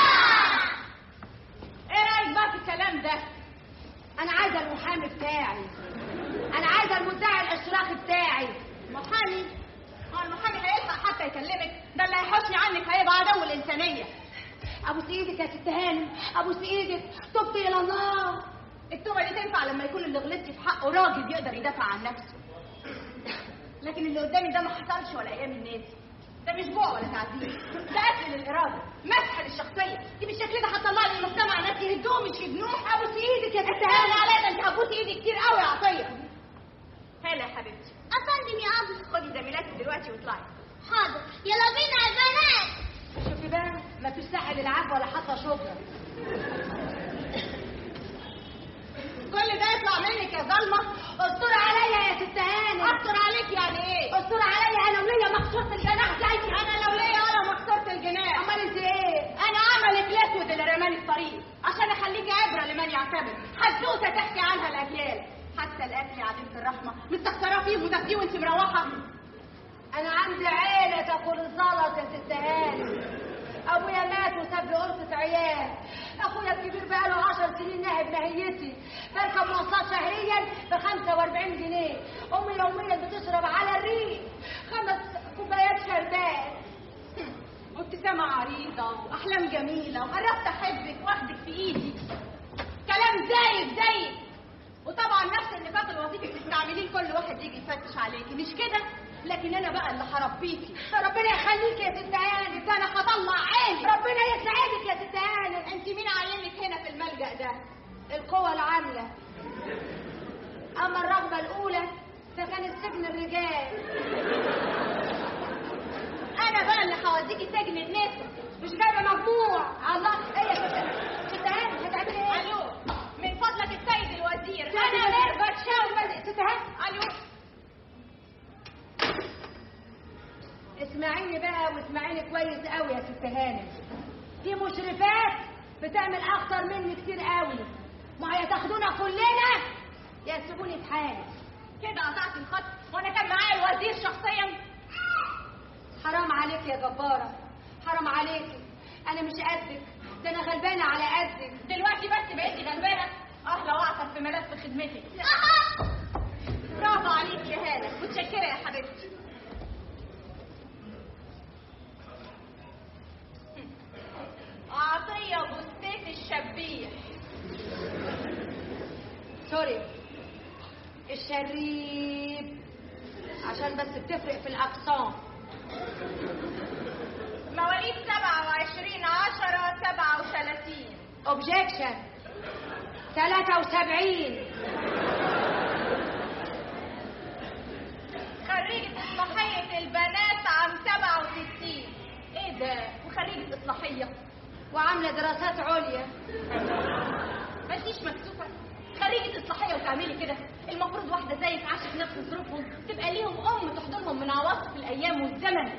ايه رايك بقى في الكلام ده انا عايزه المحامي بتاعي انا عايزه المدعي الاشراقي بتاعي محامي هو المحامي هيلحق حتى يكلمك ده اللي هيحوشني عنك هيبقى عدو الانسانيه ابوس ايدك يا ست هانم ابوس ايدك تبت الى الله التوبه دي تنفع لما يكون اللي غلطتي في حقه راجل يقدر يدافع عن نفسه لكن اللي قدامي ده ما حصلش ولا ايام الناس ده مش جوع ولا تعذيب ده قتل للاراده مسح للشخصيه دي بالشكل ده هتطلع لي المجتمع ناس يهدوه مش يبنوه ابوس ايدك يا ست هانم عليا ده انت هتبوس ايدي كتير قوي يا عطيه هلا يا حبيبتي أفندم يا أبو خدي زميلاتك دلوقتي واطلعي حاضر يلا بينا يا بنات شوفي بقى مفيش ساحل العاب ولا حتى شبرا كل ده يطلع منك يا ظلمه استر عليا يا ست هانم استر عليك يعني ايه استر عليا انا وليا مكسوره الجناح زيك انا لو ليا ولا مكسوره الجناح امال انت ايه انا عملك الاسود اللي رماني الطريق عشان اخليكي عبره لمن يعتبر حدوته تحكي عنها الاجيال حتى الاكل يا عديمه الرحمه مستخسره فيه وتاخديه وانت مروحه انا عندي عيله تاكل الزلط يا ست هانم ابويا مات وساب لي قرصة عيال اخويا الكبير بقاله عشر سنين ناهب نهيتي بركب مواصلات شهريا ب 45 جنيه امي يوميا بتشرب على الريق خمس كوبايات شربات وابتسامه عريضه واحلام جميله وقربت احبك واخدك في ايدي كلام زايد زايد وطبعا نفس النفاق الوظيفي بتستعمليه كل واحد يجي يفتش عليكي مش كده لكن انا بقى اللي هربيكي ربنا يخليكي يا ست هانم ده انا هطلع عيني ربنا يسعدك يا ست هانم انت مين عينك هنا في الملجأ ده القوى العاملة أما الرغبة الأولى فكانت سجن الرجال انا بقى اللي هوديكي سجن النساء مش جايبة مجموع الله ايه يا ست ست هانم هتعملي ايه؟ الو من فضلك اسمعيني بقى واسمعيني كويس قوي يا ست هانم في مشرفات بتعمل اكتر مني كتير قوي ما هي تاخدونا كلنا يا سيبوني في حالي كده قطعت الخط وانا كان معايا الوزير شخصيا حرام عليك يا جبارة حرام عليك انا مش قدك ده انا غلبانة على قدك دلوقتي بس بقيتي غلبانه اه لو اعطر في ملف خدمتك برافو عليك يا هاله متشكره يا حبيبتي عطيه بوستيت الشبيح سوري الشريب عشان بس بتفرق في الاقسام مواليد 27 10 37 اوبجيكشن 73 خريجة إصلاحية البنات عام 67 إيه ده؟ وخريجة إصلاحية وعاملة دراسات عليا ما انتيش مكسوفة خريجة إصلاحية وتعملي كده المفروض واحدة زيك عاشت نفس ظروفهم تبقى ليهم أم تحضنهم من عواصف الأيام والزمن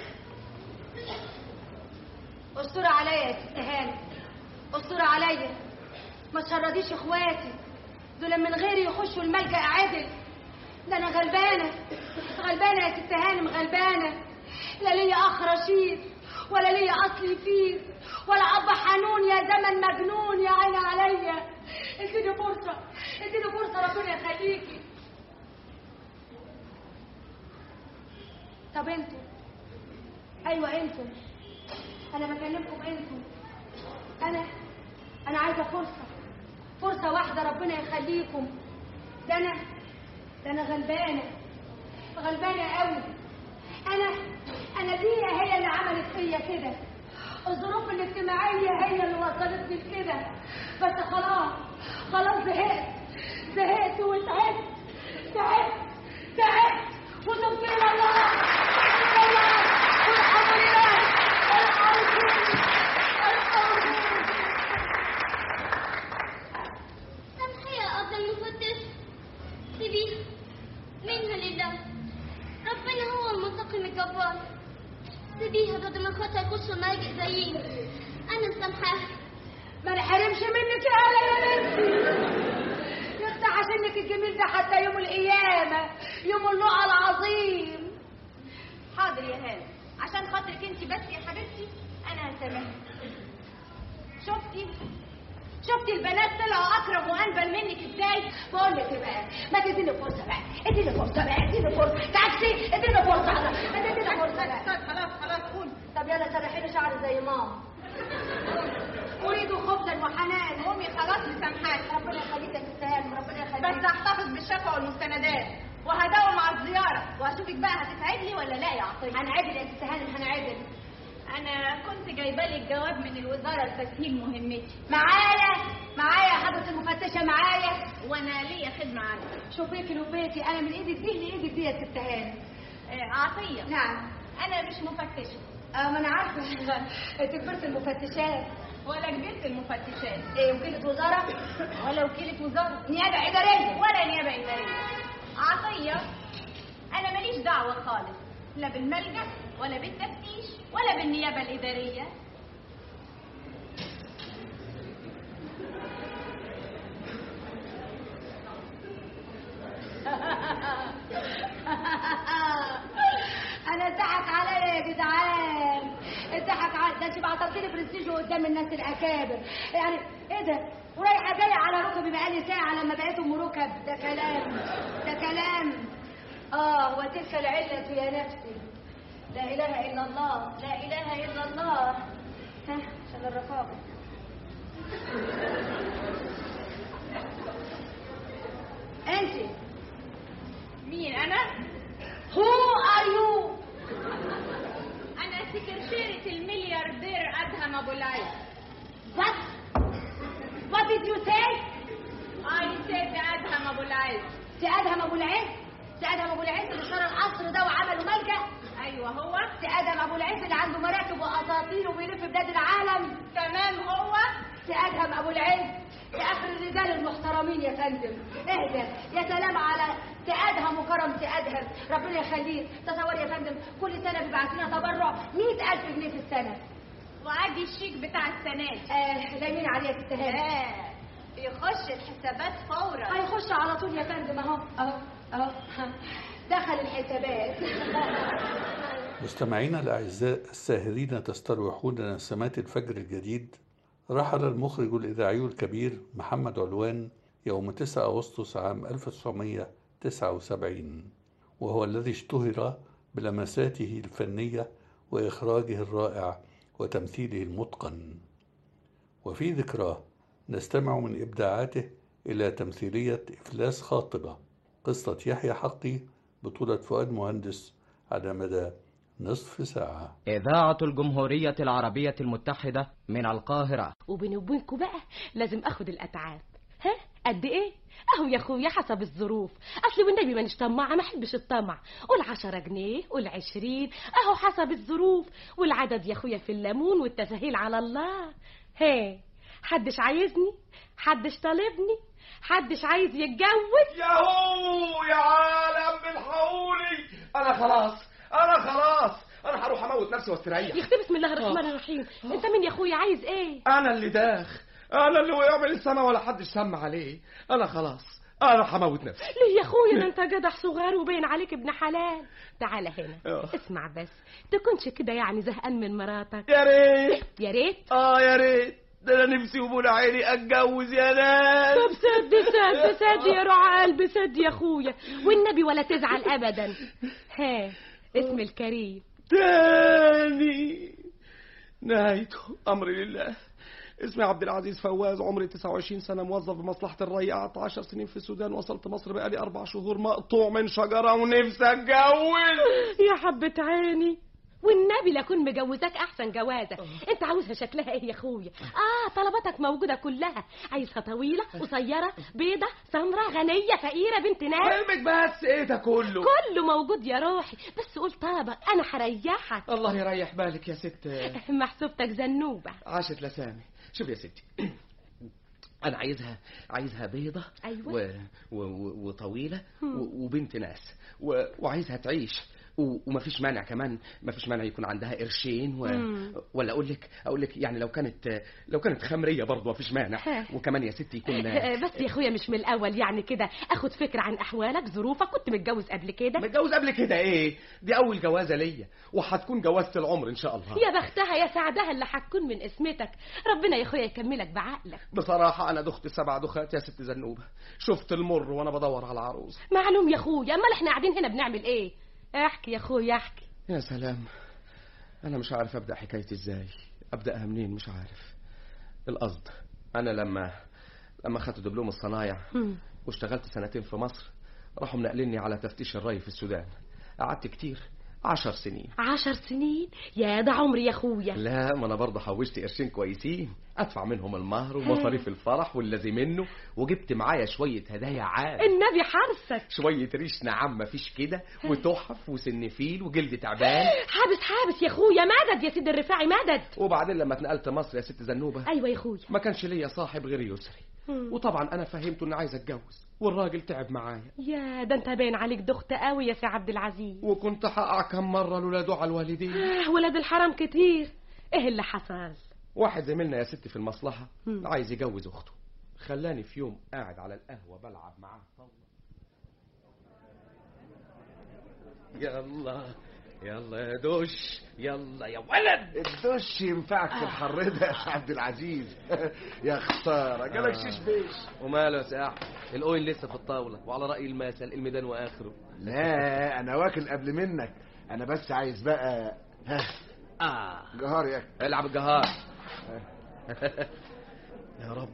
استر عليا يا ست هانم استر عليا ما تشرديش اخواتي دول من غيري يخشوا الملجأ عدل ده انا غلبانه غلبانه يا ست هانم غلبانه لا ليا اخ رشيد ولا ليا اصل يفيد ولا اب حنون يا زمن مجنون يا عيني عليا اديني فرصه اديني فرصه ربنا يخليكي طب انتوا ايوه انتوا انا بكلمكم انتوا انا انا عايزه فرصه فرصه واحده ربنا يخليكم ده انا ده انا غلبانه غلبانه قوي انا انا دي هي اللي عملت فيا كده الظروف الاجتماعيه هي اللي وصلتني لكده بس خلاص خلاص زهقت زهقت وتعبت تعبت تعبت وتبت الى الله إلى الله والحمد لله ارحمني ارحمني سامحي يا أب المفتش سيبيه منها لله ربنا هو المنتقم الجبار سيبيها بدل ما خاطر يخش ملجأ زيي أنا سامحاها ما نحرمش منك يا هلا يا بنتي يفتح عشانك الجميل ده حتى يوم القيامة يوم اللقاء العظيم حاضر يا هانم عشان خاطرك انت بس يا حبيبتي انا هسامحك شفتي شفتي البنات طلعوا اكرم وانبل منك ازاي بقول لك ايه بقى ما تديني فرصة بقى اديني فرصة بقى اديني فرصة تاكسي اديني فرصة ما تديني فرصة بقى خلاص خلاص قول طب يلا سرحيني شعري زي ماما اريد خبزا وحنان قومي خلاص مسامحاك ربنا يخليك يا ست هانم ربنا يخليك بس هحتفظ بالشفا والمستندات وهداوم على الزيارة وهشوفك بقى هتتعدلي ولا لا يا عطية هنعدل يا ست هانم هنعدل انا كنت جايبه لك جواب من الوزارة لتسهيل مهمتي معايا معايا يا حضرة المفتشة معايا وانا ليا خدمة عندك شوفيكي لبيتي انا من ايدك دي لايدك دي يا ست هانم آه، عطية نعم انا مش مفتشة اه ما انا عارفة انت كبرت المفتشات ولا كبرت المفتشات ايه وكيلة وزارة ولا وكيلة وزارة نيابة إدارية ولا نيابة إدارية عطية أنا ماليش دعوة خالص لا بالملجأ ولا بالتفتيش ولا بالنيابة الإدارية انا اتضحك عليا يا جدعان اتضحك عليا ده انت بعتبرني برستيج قدام الناس الاكابر يعني ايه ده ورايحه جايه على ركبي بقالي ساعه لما بقيت ام ركب ده كلام ده كلام اه وتلك العله يا نفسي لا اله الا الله لا اله الا الله ها عشان الرقابه انت مين أنا؟ هو ار يو أنا سكرتيرة الملياردير أدهم أبو العز What? What did you say? I said أدهم أبو العز سي ادهم ابو العز سي ادهم ابو العز اللي اشترى القصر ده وعملوا ملجأ أيوه هو سي ادهم ابو العز اللي عنده مراكب واساطير وبيلف بلاد العالم تمام هو سأدهم ابو العز يا اخر الرجال المحترمين يا فندم اهدى يا سلام على سأدهم وكرم سأدهم ربنا يخليك تصور يا فندم كل سنه بيبعت لنا تبرع 100000 جنيه في السنه وادي الشيك بتاع السنه دي آه لايمين عليك التهاني آه بيخش الحسابات فورا هيخش على طول يا فندم اهو اهو اهو دخل الحسابات مستمعينا الأعزاء الساهرين تستروحون نسمات الفجر الجديد رحل المخرج الإذاعي الكبير محمد علوان يوم 9 أغسطس عام 1979 وهو الذي اشتهر بلمساته الفنية وإخراجه الرائع وتمثيله المتقن وفي ذكراه نستمع من إبداعاته إلى تمثيلية إفلاس خاطبة قصة يحيى حقي بطولة فؤاد مهندس على مدى نصف ساعة إذاعة الجمهورية العربية المتحدة من القاهرة وبيني وبينكم بقى لازم اخد الاتعاب ها قد ايه اهو يا اخويا حسب الظروف اصل والنبي مانيش طماعه ما احبش الطمع قول عشرة جنيه قول عشرين اهو حسب الظروف والعدد يا اخويا في الليمون والتسهيل على الله ها حدش عايزني حدش طالبني حدش عايز يتجوز ياهو يا عالم بالحقوني انا خلاص انا خلاص انا هروح اموت نفسي واستريح يختي بسم الله الرحمن الرحيم انت مين يا اخويا عايز ايه انا اللي داخ انا اللي وقع من السما ولا حد سمع عليه انا خلاص انا هموت نفسي ليه يا اخويا ده انت جدع صغير وباين عليك ابن حلال تعالى هنا آه. اسمع بس تكونش كده يعني زهقان من مراتك يا ريت يا ريت اه يا ريت ده انا نفسي وبون عيني اتجوز يا ناس طب سد سد سد يا روح قلبي سد يا اخويا والنبي ولا تزعل ابدا ها اسم الكريم تاني نهايته امري لله اسمي عبد العزيز فواز عمري 29 سنة موظف بمصلحة الري قعدت 10 سنين في السودان وصلت مصر بقالي أربع شهور مقطوع من شجرة ونفسي أتجوز يا حبة عيني والنبي لكون مجوزاك احسن جوازه انت عاوزها شكلها ايه يا اخويا اه طلباتك موجوده كلها عايزها طويله قصيره بيضه سمراء غنيه فقيره بنت ناس علمك بس ايه ده كله كله موجود يا روحي بس قول طابق انا هريحك الله يريح بالك يا ست محسوبتك زنوبه عاشت لسامي شوف يا ستي انا عايزها عايزها بيضة أيوة. و... و... و... وطويلة هم. و... وبنت ناس و... وعايزها تعيش و... ومفيش مانع كمان مفيش مانع يكون عندها قرشين و... مم. ولا اقول لك اقول لك يعني لو كانت لو كانت خمريه برضه مفيش مانع ها. وكمان يا ستي يكون بس يا اخويا مش من الاول يعني كده اخد فكره عن احوالك ظروفك كنت متجوز قبل كده متجوز قبل كده ايه دي اول جوازه ليا وهتكون جوازه العمر ان شاء الله يا بختها يا سعدها اللي هتكون من اسمتك ربنا يا اخويا يكملك بعقلك بصراحه انا دخت سبع دخات يا ست زنوبه شفت المر وانا بدور على عروس معلوم يا اخويا امال احنا قاعدين هنا بنعمل ايه احكي يا اخويا احكي يا سلام انا مش عارف ابدا حكايتي ازاي ابداها منين مش عارف القصد انا لما لما خدت دبلوم الصنايع هم. واشتغلت سنتين في مصر راحوا منقليني على تفتيش الري في السودان قعدت كتير عشر سنين عشر سنين يا ده عمري يا اخويا لا ما انا برضه حوشت قرشين كويسين ادفع منهم المهر ومصاريف الفرح والذي منه وجبت معايا شويه هدايا عاد النبي حرسك شويه ريش نعم مفيش كده وتحف وسنفيل وجلد تعبان حابس حابس يا اخويا مدد يا سيدي الرفاعي مدد وبعدين لما اتنقلت مصر يا ست زنوبه ايوه يا اخويا ما كانش ليا صاحب غير يسري هم. وطبعا انا فهمته اني عايز اتجوز والراجل تعب معايا يا ده انت باين عليك دخت قوي يا سي عبد العزيز وكنت هقع كم مره لولا دعاء الوالدين آه ولاد الحرام كتير ايه اللي حصل واحد زميلنا يا ستي في المصلحه هم. عايز يجوز اخته خلاني في يوم قاعد على القهوه بلعب معاه طاوله يلا يلا يا دش يلا يا ولد الدش ينفعك في الحر ده يا عبد العزيز يا خساره جالك آه. شيش بيش وماله يا ساح الاوين لسه في الطاوله وعلى راي المثل الميدان واخره لا انا واكل قبل منك انا بس عايز بقى ها اه جهار ياك العب الجهار يا رب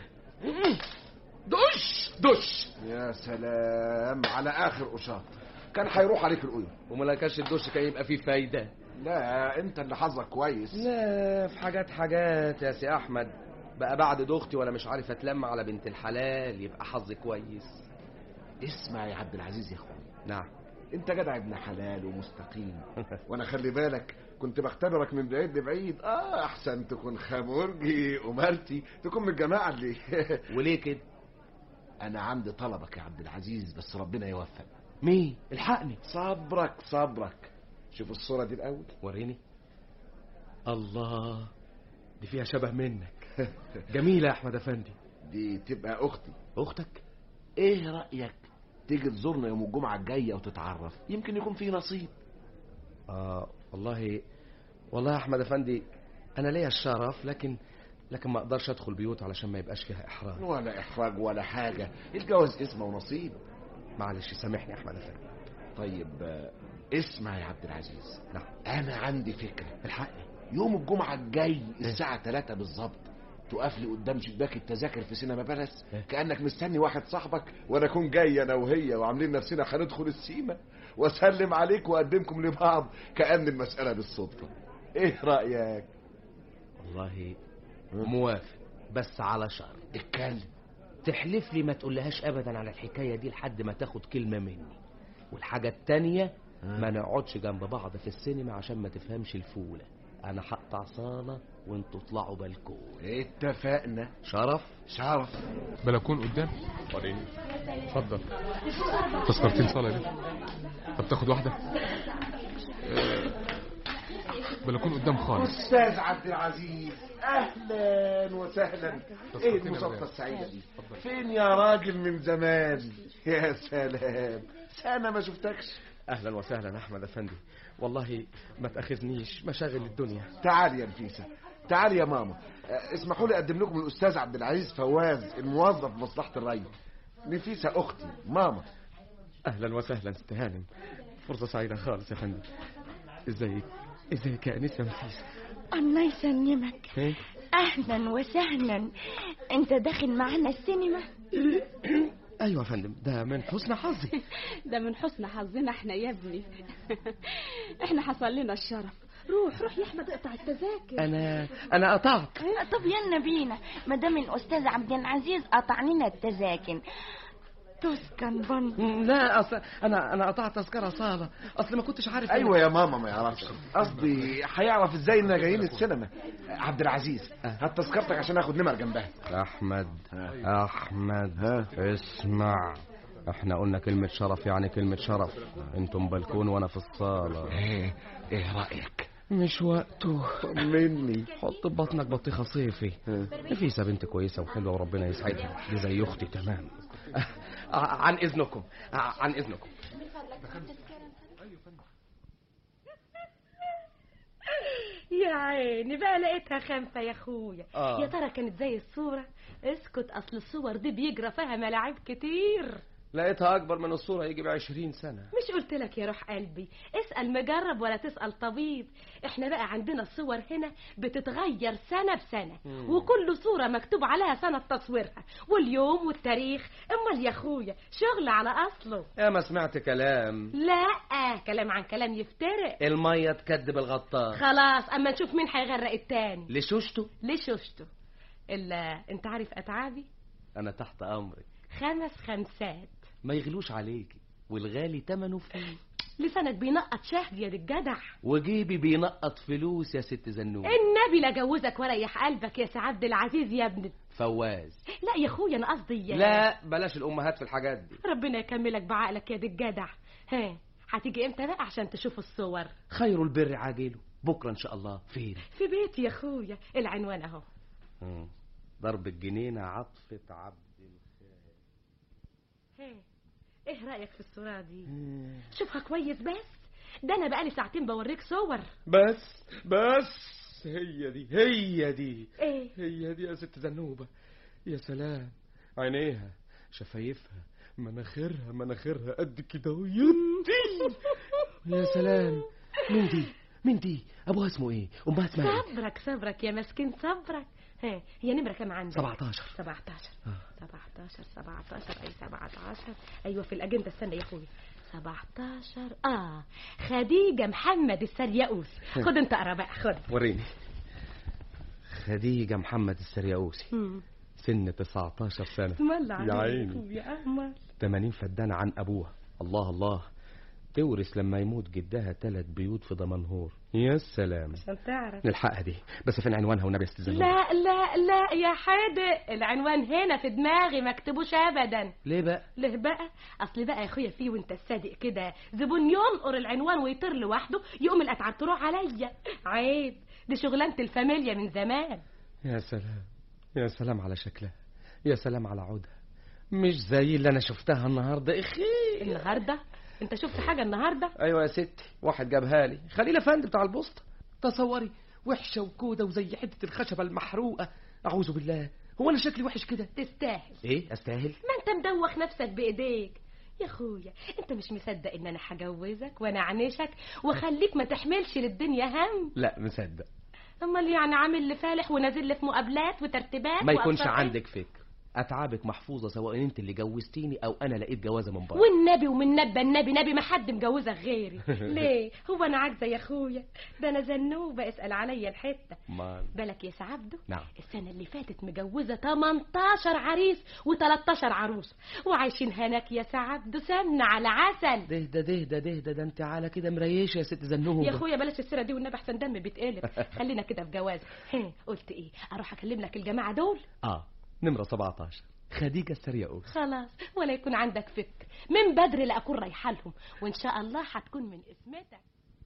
دش دش يا سلام على اخر قشاط كان هيروح عليك القيود وما كانش الدش كان يبقى فيه فايده لا انت اللي حظك كويس لا في حاجات حاجات يا سي احمد بقى بعد دختي ولا مش عارف اتلم على بنت الحلال يبقى حظي كويس اسمع يا عبد العزيز يا اخويا نعم انت جدع ابن حلال ومستقيم وانا خلي بالك كنت بختبرك من بعيد لبعيد اه احسن تكون خمرجي ومرتي تكون من الجماعه اللي وليه كده انا عندي طلبك يا عبد العزيز بس ربنا يوفق مين الحقني صبرك صبرك شوف الصوره دي الاول وريني الله دي فيها شبه منك جميلة يا أحمد أفندي دي تبقى اختي أختك ايه رايك تيجي تزورنا يوم الجمعه الجايه وتتعرف يمكن يكون في نصيب آه والله والله يا أحمد أفندي أنا ليا الشرف لكن لكن ما أقدرش أدخل بيوت علشان ما يبقاش فيها إحراج ولا احراج ولا حاجه الجواز اسمه ونصيب معلش سامحني يا أحمد أفندي طيب آه، اسمع يا عبد العزيز نعم انا عندي فكره الحقني يوم الجمعه الجاي الساعه 3 بالظبط تقف لي قدام شباك التذاكر في سينما بلس كانك مستني واحد صاحبك وانا اكون جاي انا وهي وعاملين نفسنا هندخل السيما واسلم عليك واقدمكم لبعض كان المساله بالصدفه ايه رايك والله موافق بس على شرط اتكلم تحلف لي ما تقولهاش ابدا على الحكايه دي لحد ما تاخد كلمه مني والحاجه التانية ما نقعدش جنب بعض في السينما عشان ما تفهمش الفوله انا هقطع صاله وانتوا اطلعوا بلكون اتفقنا شرف شرف بلكون قدام وريني اتفضل تذكرتين صلاة دي طب تاخد واحدة بلكون قدام خالص استاذ عبد العزيز اهلا وسهلا ايه تذكرتين المصادفه الولاد. السعيده دي فين يا راجل من زمان يا سلام سنه ما شفتكش اهلا وسهلا احمد افندي والله ما تاخذنيش مشاغل الدنيا تعال يا نفيسه تعال يا ماما آه، اسمحوا لي اقدم لكم الاستاذ عبد العزيز فواز الموظف في مصلحه الري نفيسه اختي ماما اهلا وسهلا استهانم فرصه سعيده خالص يا فندم ازيك ازيك يا انسه نفيس الله يسلمك ايه اهلا وسهلا انت داخل معنا السينما ايوه يا فندم ده من حسن حظي ده من حسن حظنا احنا يا ابني احنا حصل لنا الشرف روح روح يا احمد اقطع التذاكر انا انا قطعت طب يلا بينا ما دام الاستاذ عبد العزيز قطع لنا التذاكر تسكن بن لا اصل انا انا قطعت تذكره صاله اصل ما كنتش عارف ايوه يا ماما ما يعرفش قصدي هيعرف ازاي اننا جايين السينما عبد العزيز هات تذكرتك عشان اخد نمر جنبها احمد احمد اسمع احنا قلنا كلمة شرف يعني كلمة شرف انتم بلكون وانا في الصالة ايه ايه رأيك مش وقته مني حط في بطنك بطيخة صيفي نفيسة بنت كويسة وحلوة وربنا يسعدها دي زي اختي تمام عن اذنكم عن اذنكم يا عيني بقى لقيتها خمسة يا اخويا آه. يا ترى كانت زي الصورة اسكت اصل الصور دي بيجرى فيها ملاعب كتير لقيتها اكبر من الصورة يجي بعشرين سنة مش قلت لك يا روح قلبي اسأل مجرب ولا تسأل طبيب احنا بقى عندنا الصور هنا بتتغير سنة بسنة مم. وكل صورة مكتوب عليها سنة تصويرها واليوم والتاريخ امال يا اخويا شغل على اصله يا ما سمعت كلام لا كلام عن كلام يفترق المية تكدب الغطاس خلاص اما نشوف مين هيغرق التاني لشوشته ليه شوشته الا انت عارف اتعابي انا تحت امرك خمس خمسات ما يغلوش عليكي والغالي تمنه فيه لسانك بينقط شهد يا دي الجدع وجيبي بينقط فلوس يا ست زنوب النبي لا جوزك وريح قلبك يا سي عبد العزيز يا ابن فواز لا يا اخويا انا قصدي لا بلاش الامهات في الحاجات دي ربنا يكملك بعقلك يا دي الجدع ها هتيجي امتى بقى عشان تشوف الصور خير البر عاجله بكره ان شاء الله فين في بيتي يا اخويا العنوان اهو مم. ضرب الجنينه عطفه عبد ها ايه رايك في الصوره دي شوفها كويس بس ده انا بقالي ساعتين بوريك صور بس بس هي دي هي دي ايه هي دي يا ست زنوبة يا سلام عينيها شفايفها مناخيرها مناخيرها قد كده ويدي يا سلام مين دي مين دي ابوها اسمه ايه امها اسمها ايه صبرك صبرك يا مسكين صبرك ها هي نمرة كام عندك 17 17 17 17 اي 17 ايوه في الاجنده استنى يا اخويا 17 اه خديجه محمد السرياوس خد انت اقرا بقى خد وريني خديجة محمد السرياوسي مم. سن 19 سنة اسم الله يا عليك عيني يا أمل 80 فدان عن أبوها الله الله تورث لما يموت جدها تلات بيوت في دمنهور يا سلام عشان تعرف نلحقها دي بس فين عنوانها والنبي استاذ لا لا لا يا حادق العنوان هنا في دماغي ما اكتبوش ابدا ليه بقى ليه بقى اصل بقى يا اخويا فيه وانت الصادق كده زبون ينقر العنوان ويطير لوحده يقوم الاتعاب تروح عليا عيب دي شغلانه الفاميليا من زمان يا سلام يا سلام على شكلها يا سلام على عودها مش زي اللي انا شفتها النهارده اخي النهارده انت شفت حاجه النهارده ايوه يا ستي واحد جابها لي خليل افندي بتاع البوسطه تصوري وحشه وكوده وزي حته الخشبه المحروقه اعوذ بالله هو انا شكلي وحش كده تستاهل ايه استاهل ما انت مدوخ نفسك بايديك يا اخويا انت مش مصدق ان انا هجوزك وانا اعنشك واخليك ما تحملش للدنيا هم لا مصدق امال يعني عامل لي فالح ونازل لي في مقابلات وترتيبات ما يكونش وأبصر إيه؟ عندك فكر اتعابك محفوظه سواء انت اللي جوزتيني او انا لقيت جوازه من بره والنبي ومن نبى النبي نبي ما حد مجوزك غيري ليه هو انا عاجزه يا اخويا ده انا زنوبه اسال عليا الحته مال بالك يا سعبده نعم السنه اللي فاتت مجوزه 18 عريس و13 عروس وعايشين هناك يا سعبده سمنه على عسل دهدى دهدى دهدى ده انت على كده مريشه يا ست زنوبه يا اخويا بلاش السيره دي والنبي احسن دم بيتقلب خلينا كده في جواز هه، قلت ايه اروح اكلم لك الجماعه دول اه نمره 17 خديجه السرياقوس خلاص ولا يكون عندك فكر من بدري لا اكون رايحه لهم وان شاء الله هتكون من اسمتك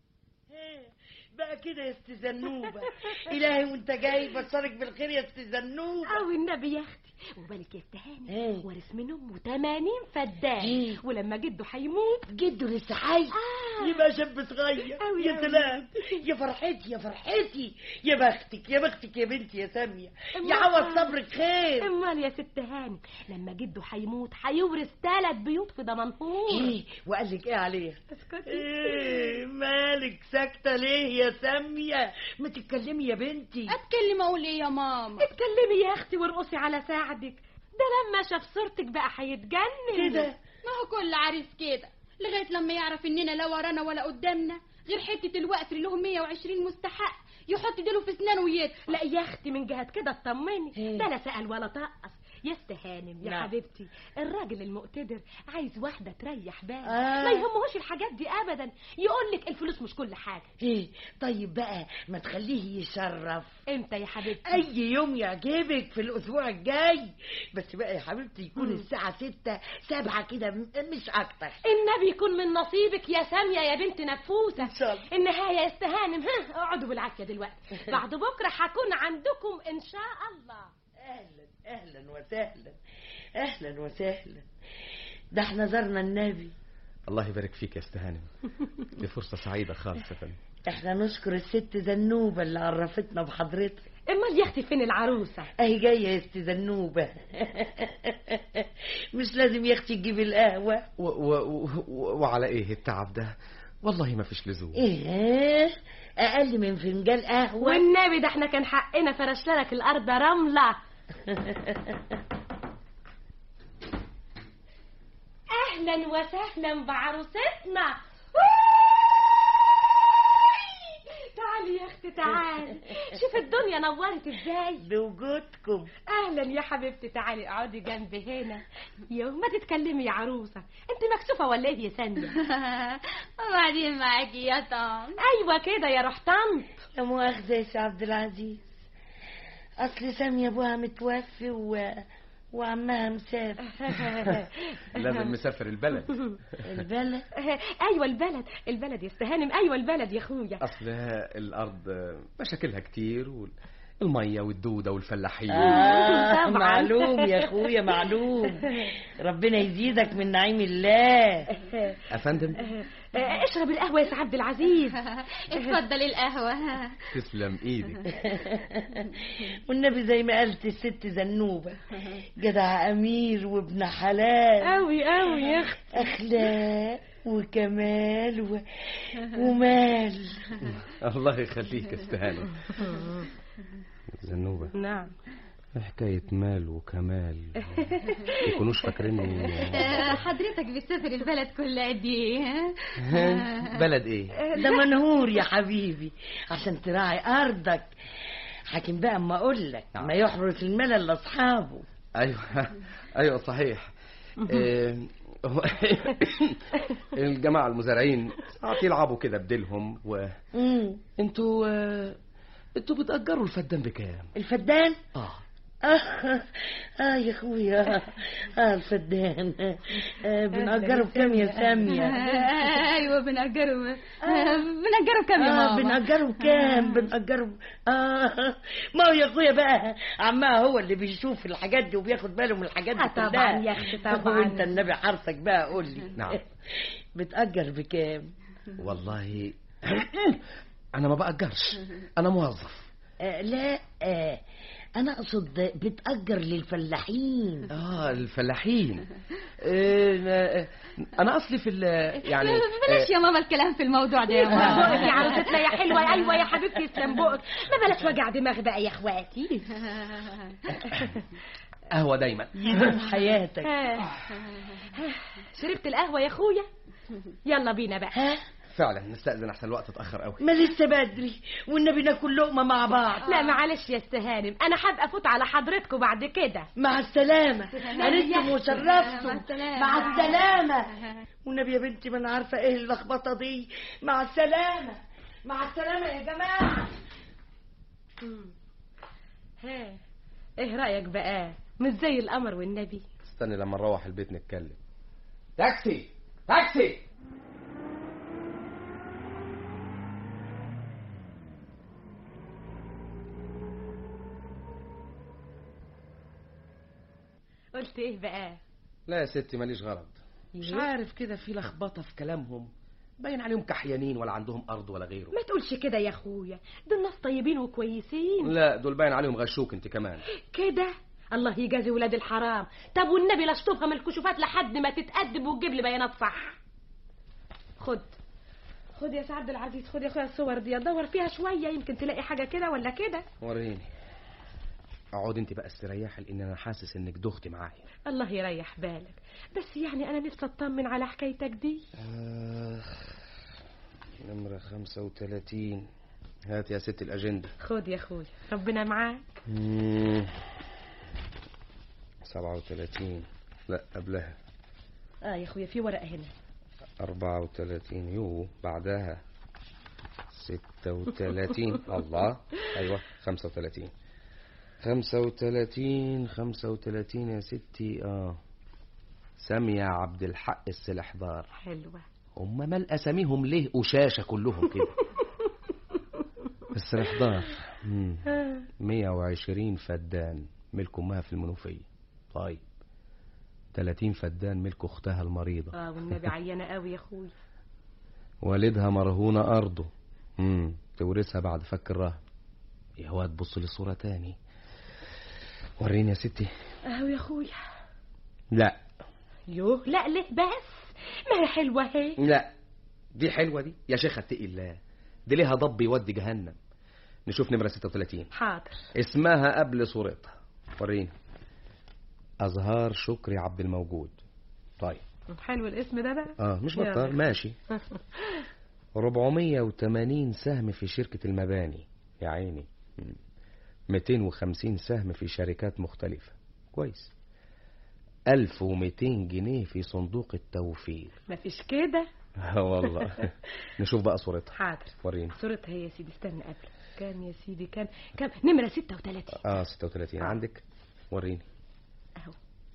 بقى كده يا ست زنوبة إلهي وانت جاي بشرك بالخير يا ست زنوبة أو النبي يا أختي وبالك يا استهاني ورث من أمه 80 فدان ولما جده هيموت جده لسه حي آه. يبقى شاب صغير أوي يا أوي. سلام يا فرحتي يا فرحتي يا بختك يا بختك يا بنتي يا سامية يا أمال- عوض صبرك خير امال يا ست هاني لما جده هيموت هيورث ثلاث بيوت في دمنهور ايه وقال لك ايه عليها اسكتي ايه مالك ساكتة ليه يا سامية ما تتكلمي يا بنتي اتكلم اقول ايه يا ماما اتكلمي يا اختي وارقصي على ساعدك ده لما شاف صورتك بقى هيتجنن كده ما هو كل عريس كده لغايه لما يعرف اننا لا ورانا ولا قدامنا غير حته الوقت اللي له 120 مستحق يحط ديله في اسنانه ويدفع لا يا اختي من جهه كده اطمني ده لا سأل ولا طقس يا استهانم يا نعم. حبيبتي الراجل المقتدر عايز واحدة تريح باله آه. ما يهمهوش الحاجات دي ابدا يقول لك الفلوس مش كل حاجة ايه طيب بقى ما تخليه يشرف امتى يا حبيبتي اي يوم يعجبك في الاسبوع الجاي بس بقى يا حبيبتي يكون الساعة ستة سبعة كده م- مش اكتر النبي يكون من نصيبك يا سامية يا بنت نفوسة إن شاء الله. النهاية يا استهانم ها اقعدوا بالعافية دلوقتي بعد بكرة هكون عندكم ان شاء الله اهلا اهلا وسهلا اهلا وسهلا ده احنا زرنا النبي الله يبارك فيك يا استهانم دي فرصه سعيده خالص يا فندم احنا نشكر الست زنوبة اللي عرفتنا بحضرتك امال يا اختي فين العروسة اهي جاية يا ست زنوبة مش لازم يا اختي تجيب القهوة و و و وعلى ايه التعب ده والله ما فيش لزوم ايه اقل من فنجان قهوة والنبي ده احنا كان حقنا فرشنا لك الارض رملة اهلا وسهلا بعروستنا تعالي يا اختي تعالي شوف الدنيا نورت ازاي بوجودكم اهلا يا حبيبتي تعالي اقعدي جنبي هنا يو ما تتكلمي يا عروسه انت مكسوفه ولا ايه يا ساميه وبعدين معاكي يا طن ايوه كده يا روح طنط لا مؤاخذة يا سي عبد العزيز اصل سامية ابوها متوفي و... وعمها مسافر لازم مسافر البلد البلد ايوه البلد البلد يا استهانم ايوه البلد يا اخويا اصل الارض مشاكلها كتير والميه والدوده والفلاحين آه طبعاً. معلوم يا اخويا معلوم ربنا يزيدك من نعيم الله افندم آه، اشرب القهوه يا سي عبد العزيز اتفضل القهوة تسلم ايدك والنبي زي ما قالت الست زنوبة جدع أمير وابن حلال قوي قوي يا اختي أخلاق وكمال و... ومال الله يخليك استهانم زنوبه نعم حكايه مال وكمال يكونوش فاكريني آه، حضرتك بتسافر البلد كل قد ايه ها؟ بلد ايه ده منهور يا حبيبي عشان تراعي أرضك حاكم بقى أما أقول لك ما يحرس الملل لأصحابه ايوه ايوه صحيح إيه، الجماعة المزارعين ساعات يلعبوا كده بديلهم و مم. انتوا آه، انتوا بتأجروا الفدان بكام؟ الفدان اه آه, اه يا اخويا اه الفدان آه بنأجره بكام يا سامية ايوه بنأجره بنأجره بكام يا آه ماما بنأجره بكام بنأجره ب- اه ما هو يا اخويا بقى عمها هو اللي بيشوف الحاجات دي وبياخد باله من الحاجات دي آه طبعاً كلها. يا أختي طبعاً. وانت النبي حارسك بقى قول لي نعم. بتأجر بكام والله انا ما بأجرش انا موظف آه لا آه انا اقصد بتأجر للفلاحين اه الفلاحين آه، انا اصلي في ال يعني بلاش يا ماما الكلام في الموضوع ده يا بقك ماما يا عروستنا يا حلوة ايوه يا حبيبتي يسلم بقك ما بلاش وجع دماغ بقى يا اخواتي قهوة دايما يدوم حياتك شربت القهوة يا اخويا يلا بينا بقى فعلا نستأذن احسن الوقت اتأخر قوي ما لسه بدري والنبي ناكل لقمة مع بعض لا معلش يا استهانم انا هبقى افوت على حضرتكم بعد كده مع السلامة تسلمي أنتم يا وشرفتم مع السلامة. مع السلامة والنبي يا بنتي ما أنا عارفة إيه اللخبطة دي مع السلامة مع السلامة يا جماعة ها ايه رأيك بقى مش زي القمر والنبي استني لما نروح البيت نتكلم تاكسي تاكسي قلت ايه بقى لا يا ستي ماليش غرض مش إيه؟ عارف كده في لخبطة في كلامهم باين عليهم كحيانين ولا عندهم أرض ولا غيره ما تقولش كده يا اخويا دول ناس طيبين وكويسين لا دول باين عليهم غشوك انت كمان كده الله يجازي ولاد الحرام طب والنبي لا اشطفها من الكشوفات لحد ما تتأدب وتجيب لي بيانات صح خد خد يا سعد العزيز خد يا اخويا الصور دي دور فيها شويه يمكن تلاقي حاجه كده ولا كده وريني اقعد انت بقى استريحي لان انا حاسس انك دختي معايا الله يريح بالك بس يعني انا نفسي اطمن على حكايتك دي آه، نمرة خمسة وتلاتين هات يا ست الأجندة خد يا اخويا ربنا معاك مم. سبعة وتلاتين لا قبلها اه يا اخويا في ورقه هنا أربعة وتلاتين يو بعدها ستة وتلاتين الله أيوة خمسة وتلاتين خمسة وتلاتين خمسة وتلاتين يا ستي اه سامية عبد الحق السلحدار حلوه هم مال أساميهم ليه قشاشة كلهم كده السلحدار مم. آه. مية وعشرين فدان ملك أمها في المنوفية طيب تلاتين فدان ملك أختها المريضة اه والنبي عيانه قوي يا اخويا والدها مرهونة أرضه مم. تورثها بعد فك الرهن يا واد بص للصورة تاني وريني يا ستي اهو يا اخويا لا يوه لا ليه بس ما هي حلوه اهي لا دي حلوة دي يا شيخ اتقي الله دي ليها ضب يودي جهنم نشوف نمرة 36 حاضر اسمها قبل صورتها وريني أزهار شكري عبد الموجود طيب حلو الاسم ده بقى اه مش يلا. بطال ماشي 480 سهم في شركة المباني يا عيني مم. 250 سهم في شركات مختلفة كويس 1200 جنيه في صندوق التوفير مفيش كده اه والله نشوف بقى صورتها حاضر وريني صورتها هي يا سيدي استنى قبل كام يا سيدي كام كام نمرة 36 اه 36 عندك وريني اهو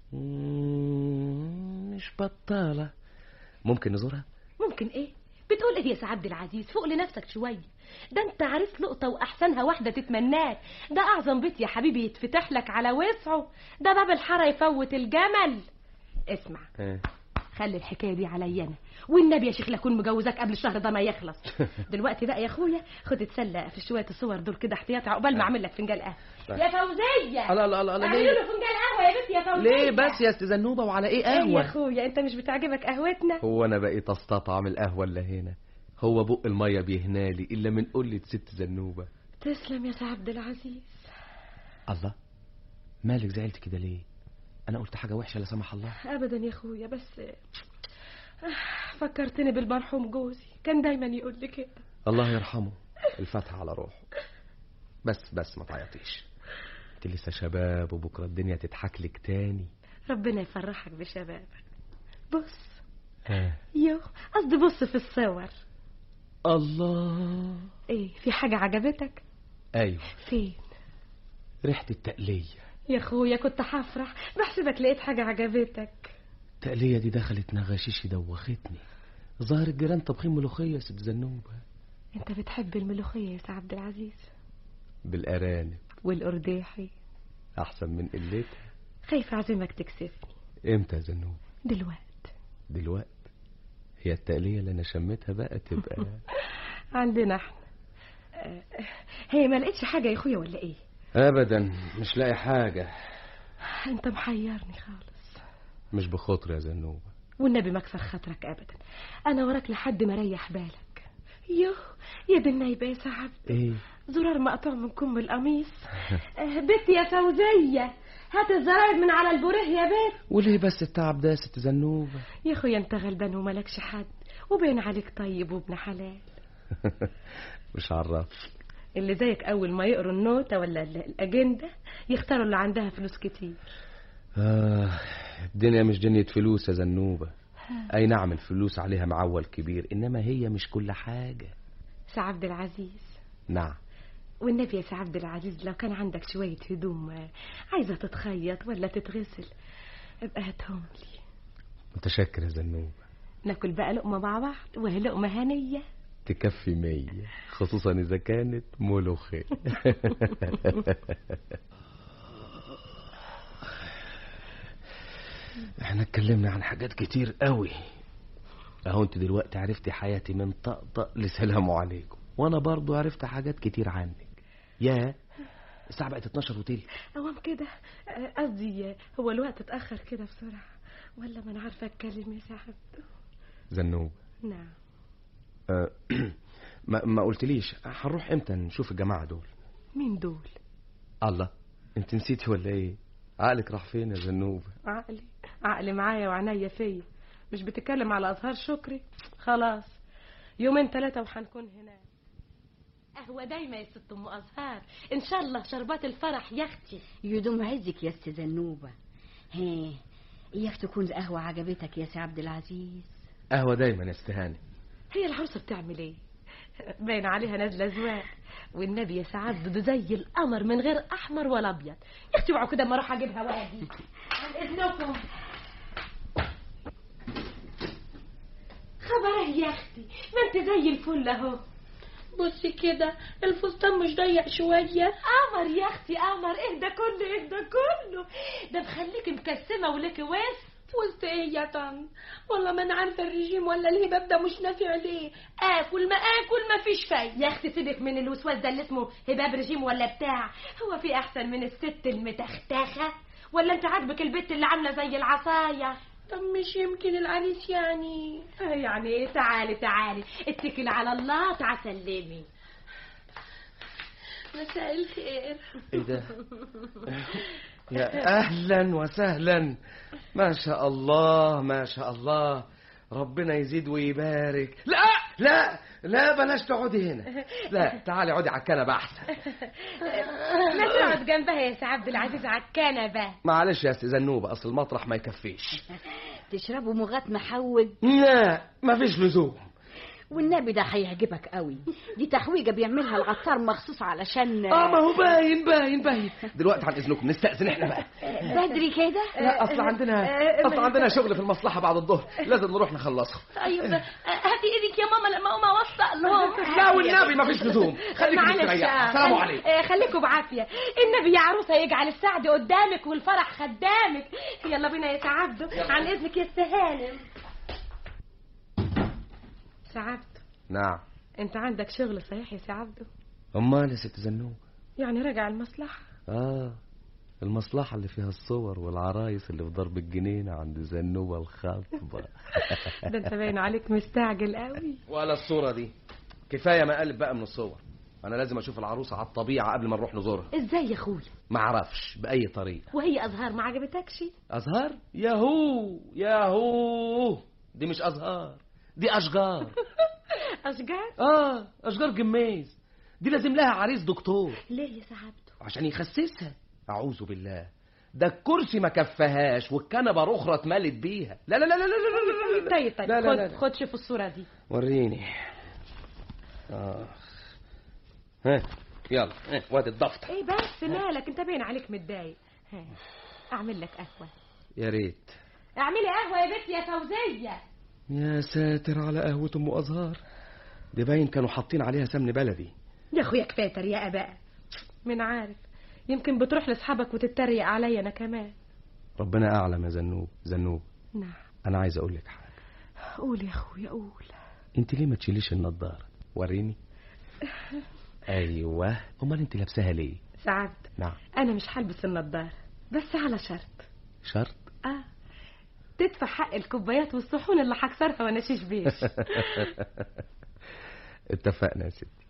مم، مش بطالة ممكن نزورها ممكن ايه بتقول ايه يا سي عبد العزيز فوق لنفسك شويه ده انت عرفت لقطه واحسنها واحده تتمناك ده اعظم بيت يا حبيبي يتفتح لك على وسعه ده باب الحاره يفوت الجمل اسمع آه. خلي الحكايه دي عليا انا والنبي يا شيخ لاكون مجوزاك قبل الشهر ده ما يخلص دلوقتي بقى يا اخويا خد اتسلى في شويه الصور دول كده احتياطي عقبال ما اعمل لك فنجان قهوه طيب. يا فوزيه لا لا لا لا اعملي ليه له فنجان قهوه يا بنتي يا فوزيه ليه بس يا استاذ زنوبة وعلى ايه ايه يا قهوة اخويا انت مش بتعجبك قهوتنا هو انا بقيت استطعم القهوة اللي هنا هو بق المية بيهنالي الا من قلة ست زنوبة تسلم يا سي عبد العزيز الله مالك زعلت كده ليه انا قلت حاجة وحشة لا سمح الله ابدا يا اخويا بس آه، فكرتني بالمرحوم جوزي كان دايما يقول لي كده الله يرحمه الفتح على روحه بس بس ما تعيطيش انت لسه شباب وبكره الدنيا تضحك لك تاني ربنا يفرحك بشبابك بص آه. يو قصدي بص في الصور الله ايه في حاجة عجبتك ايوه فين ريحة التقلية يا اخويا كنت هفرح بحسبك لقيت حاجة عجبتك التقلية دي دخلت نغاشيشي دوختني ظاهر الجيران طبخين ملوخية يا ست زنوبة انت بتحب الملوخية يا سي عبد العزيز بالأرانب والأرداحي أحسن من قلتها خايف أعزمك تكسفني امتى يا زنوبة دلوقتي دلوقتي هي التقلية اللي أنا شميتها بقى تبقى عندنا احنا آه، هي ما لقيتش حاجة يا اخويا ولا ايه أبدا مش لاقي حاجة انت محيرني خالص مش بخاطر يا زنوبة والنبي ما كفر خاطرك ابدا انا وراك لحد ما ريح بالك يوه يا دي النايبة يا سعد ايه زرار مقطوع من كم القميص آه، بنتي يا فوزية هات الزراير من على البوريه يا بنت وليه بس التعب ده يا ست زنوبة يا اخويا انت غلبان وملكش حد وبين عليك طيب وابن حلال مش عرف اللي زيك اول ما يقروا النوتة ولا ال- الاجندة يختاروا اللي عندها فلوس كتير آه الدنيا مش دنيا فلوس يا زنوبة أي نعم الفلوس عليها معول كبير إنما هي مش كل حاجة سي عبد العزيز نعم والنبي يا سي عبد العزيز لو كان عندك شوية هدوم آه، عايزة تتخيط ولا تتغسل ابقى هاتهم لي متشكر يا زنوبة ناكل بقى لقمة مع بعض وهي لقمة هنية تكفي مية خصوصا إذا كانت ملوخية احنا اتكلمنا عن حاجات كتير قوي اهو انت دلوقتي عرفتي حياتي من طقطق لسلام عليكم وانا برضو عرفت حاجات كتير عنك يا الساعة بقت 12 وتلت اوام كده آه، قصدي آه، هو الوقت اتأخر كده بسرعة ولا ما انا عارفة اتكلم يا سعد زنوب نعم أه ما, ما قلتليش هنروح امتى نشوف الجماعة دول مين دول الله انت نسيتي ولا ايه عقلك راح فين يا زنوب عقلي عقلي معايا وعناية فيا مش بتتكلم على أزهار شكري خلاص يومين ثلاثة وحنكون هناك قهوة دايما يا ست أم أزهار إن شاء الله شربات الفرح يا أختي يدوم عزك يا ست زنوبة هي اياك تكون القهوة عجبتك يا سي عبد العزيز قهوة دايما يا استهاني هي العروسة بتعمل إيه باين عليها نازلة زواق والنبي يا سعاد ده زي القمر من غير أحمر ولا أبيض يا أختي اوعوا كده ما أروح أجيبها وأجي عن إذنكم خبره يا أختي ما أنت زي الفل أهو بصي كده الفستان مش ضيق شوية قمر يا اختي قمر ايه ده كله ايه ده كله ده مخليك مكسمه ولك وسط وسط ايه يا طن والله ما انا عارفه الرجيم ولا الهباب ده مش نافع ليه اكل ما اكل ما فيش فايده يا اختي سيبك من الوسواس ده اللي اسمه هباب رجيم ولا بتاع هو في احسن من الست المتختخه ولا انت عاجبك البت اللي عامله زي العصايه طب مش يمكن العريس يعني آه يعني ايه تعالي تعالي اتكل على الله تعالي سلمي مساء الخير ايه ده يا اهلا وسهلا ما شاء الله ما شاء الله ربنا يزيد ويبارك لا لا لا بلاش تقعدي هنا لا تعالي اقعدي على الكنبه احسن ما تقعد جنبها يا سي عبد العزيز على الكنبه معلش يا استاذ زنوبه اصل المطرح ما يكفيش تشربوا مغات محوج لا مفيش لزوم والنبي ده هيعجبك قوي دي تحويجة بيعملها العطار مخصوص علشان اه ما هو باين باين باين دلوقتي عن اذنكم نستاذن احنا بقى بدري كده لا اصل عندنا اصل عندنا شغل في المصلحه بعد الظهر لازم نروح نخلصه طيب هاتي ايدك يا ماما لما اقوم اوصل لهم لا والنبي مفيش لزوم خليكم معلش مستريحه آه، السلام خلي- عليكم آه، خليكوا بعافيه النبي يا عروسه يجعل السعد قدامك والفرح خدامك يلا بينا يا سعد عن اذنك يا استهانم سعد نعم انت عندك شغل صحيح يا سي عبده امال يا ست زنوب يعني راجع المصلحه اه المصلحة اللي فيها الصور والعرايس اللي في ضرب الجنينة عند زنوبة الخطبة ده انت باين عليك مستعجل قوي ولا الصورة دي كفاية ما قلب بقى من الصور أنا لازم أشوف العروسة على الطبيعة قبل ما نروح نزورها ازاي يا اخويا ما أعرفش بأي طريقة وهي ازهار ما عجبتكش أزهار ياهو ياهو دي مش أزهار دي أشجار اشجار آه أشجار جميز دي لازم لها عريس دكتور ليه يا سي عبده عشان يخسسها أعوذ بالله ده الكرسي ما كفهاش والكنبه الاخرى اتملت بيها لا لا لا لا لا لا لا لا طيب طيب لا لا خد لا لا. خد شوف الصورة دي وريني اه ها يلا ها، وادي الدفتر ايه بس مالك انت باين عليك متضايق ها، اعمل لك قهوة يا ريت اعملي قهوة يا بنتي يا فوزية يا ساتر على قهوة ام ازهار دي باين كانوا حاطين عليها سمن بلدي يا اخويا كفاية تريقة بقى من عارف يمكن بتروح لاصحابك وتتريق عليا انا كمان ربنا اعلم يا زنوب زنوب نعم انا عايز اقول لك حاجه قول يا اخويا قول انت ليه ما تشيليش النضاره وريني ايوه امال انت لابساها ليه سعد نعم انا مش هلبس النضارة بس على شرط شرط اه تدفع حق الكوبايات والصحون اللي هكسرها وانا شيش بيش اتفقنا يا ستي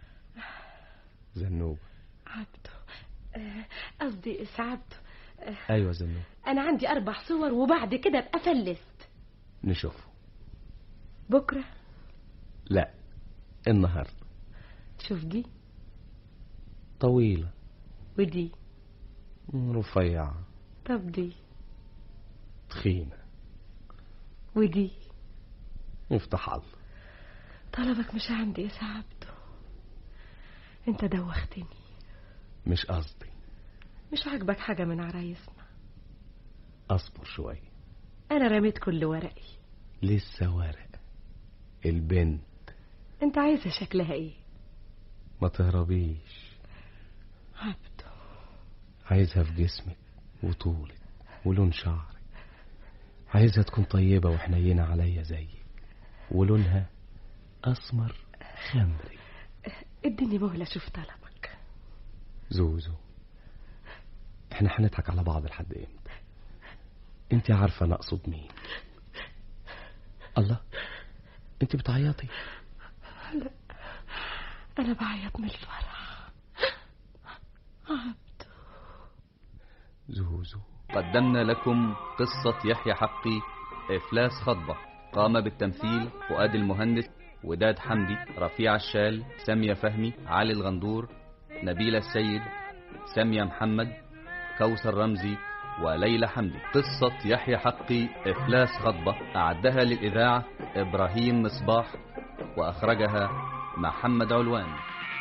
زنوب عبده آه، قصدي سعد آه، ايوه زنوب انا عندي اربع صور وبعد كده ابقى فلست نشوفه بكره لا النهارده تشوف دي طويله ودي رفيعه طب دي تخينه ودي افتح الله طلبك مش عندي يا سعد انت دوختني مش قصدي مش عاجبك حاجة من عرايسنا اصبر شويه انا رميت كل ورقي لسه ورق البنت انت عايزة شكلها ايه ما تهربيش عبده عايزها في جسمك وطولك ولون شعرك عايزها تكون طيبة وحنينة عليا زيك ولونها أسمر خمري اديني مهلة شوف طلبك زوزو احنا هنضحك على بعض لحد امتى انت عارفة انا اقصد مين الله انت بتعيطي لا انا بعيط من الفرح زوزو قدمنا لكم قصة يحيى حقي إفلاس خطبة قام بالتمثيل فؤاد المهندس وداد حمدي رفيع الشال سامية فهمي علي الغندور نبيلة السيد سامية محمد كوثر رمزي وليلى حمدي قصة يحيى حقي إفلاس خطبة أعدها للإذاعة إبراهيم مصباح وأخرجها محمد علوان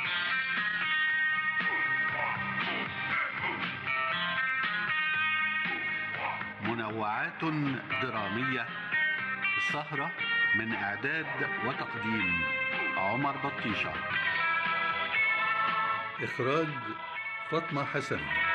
منوعات درامية السهرة من إعداد وتقديم عمر بطيشة إخراج فاطمة حسن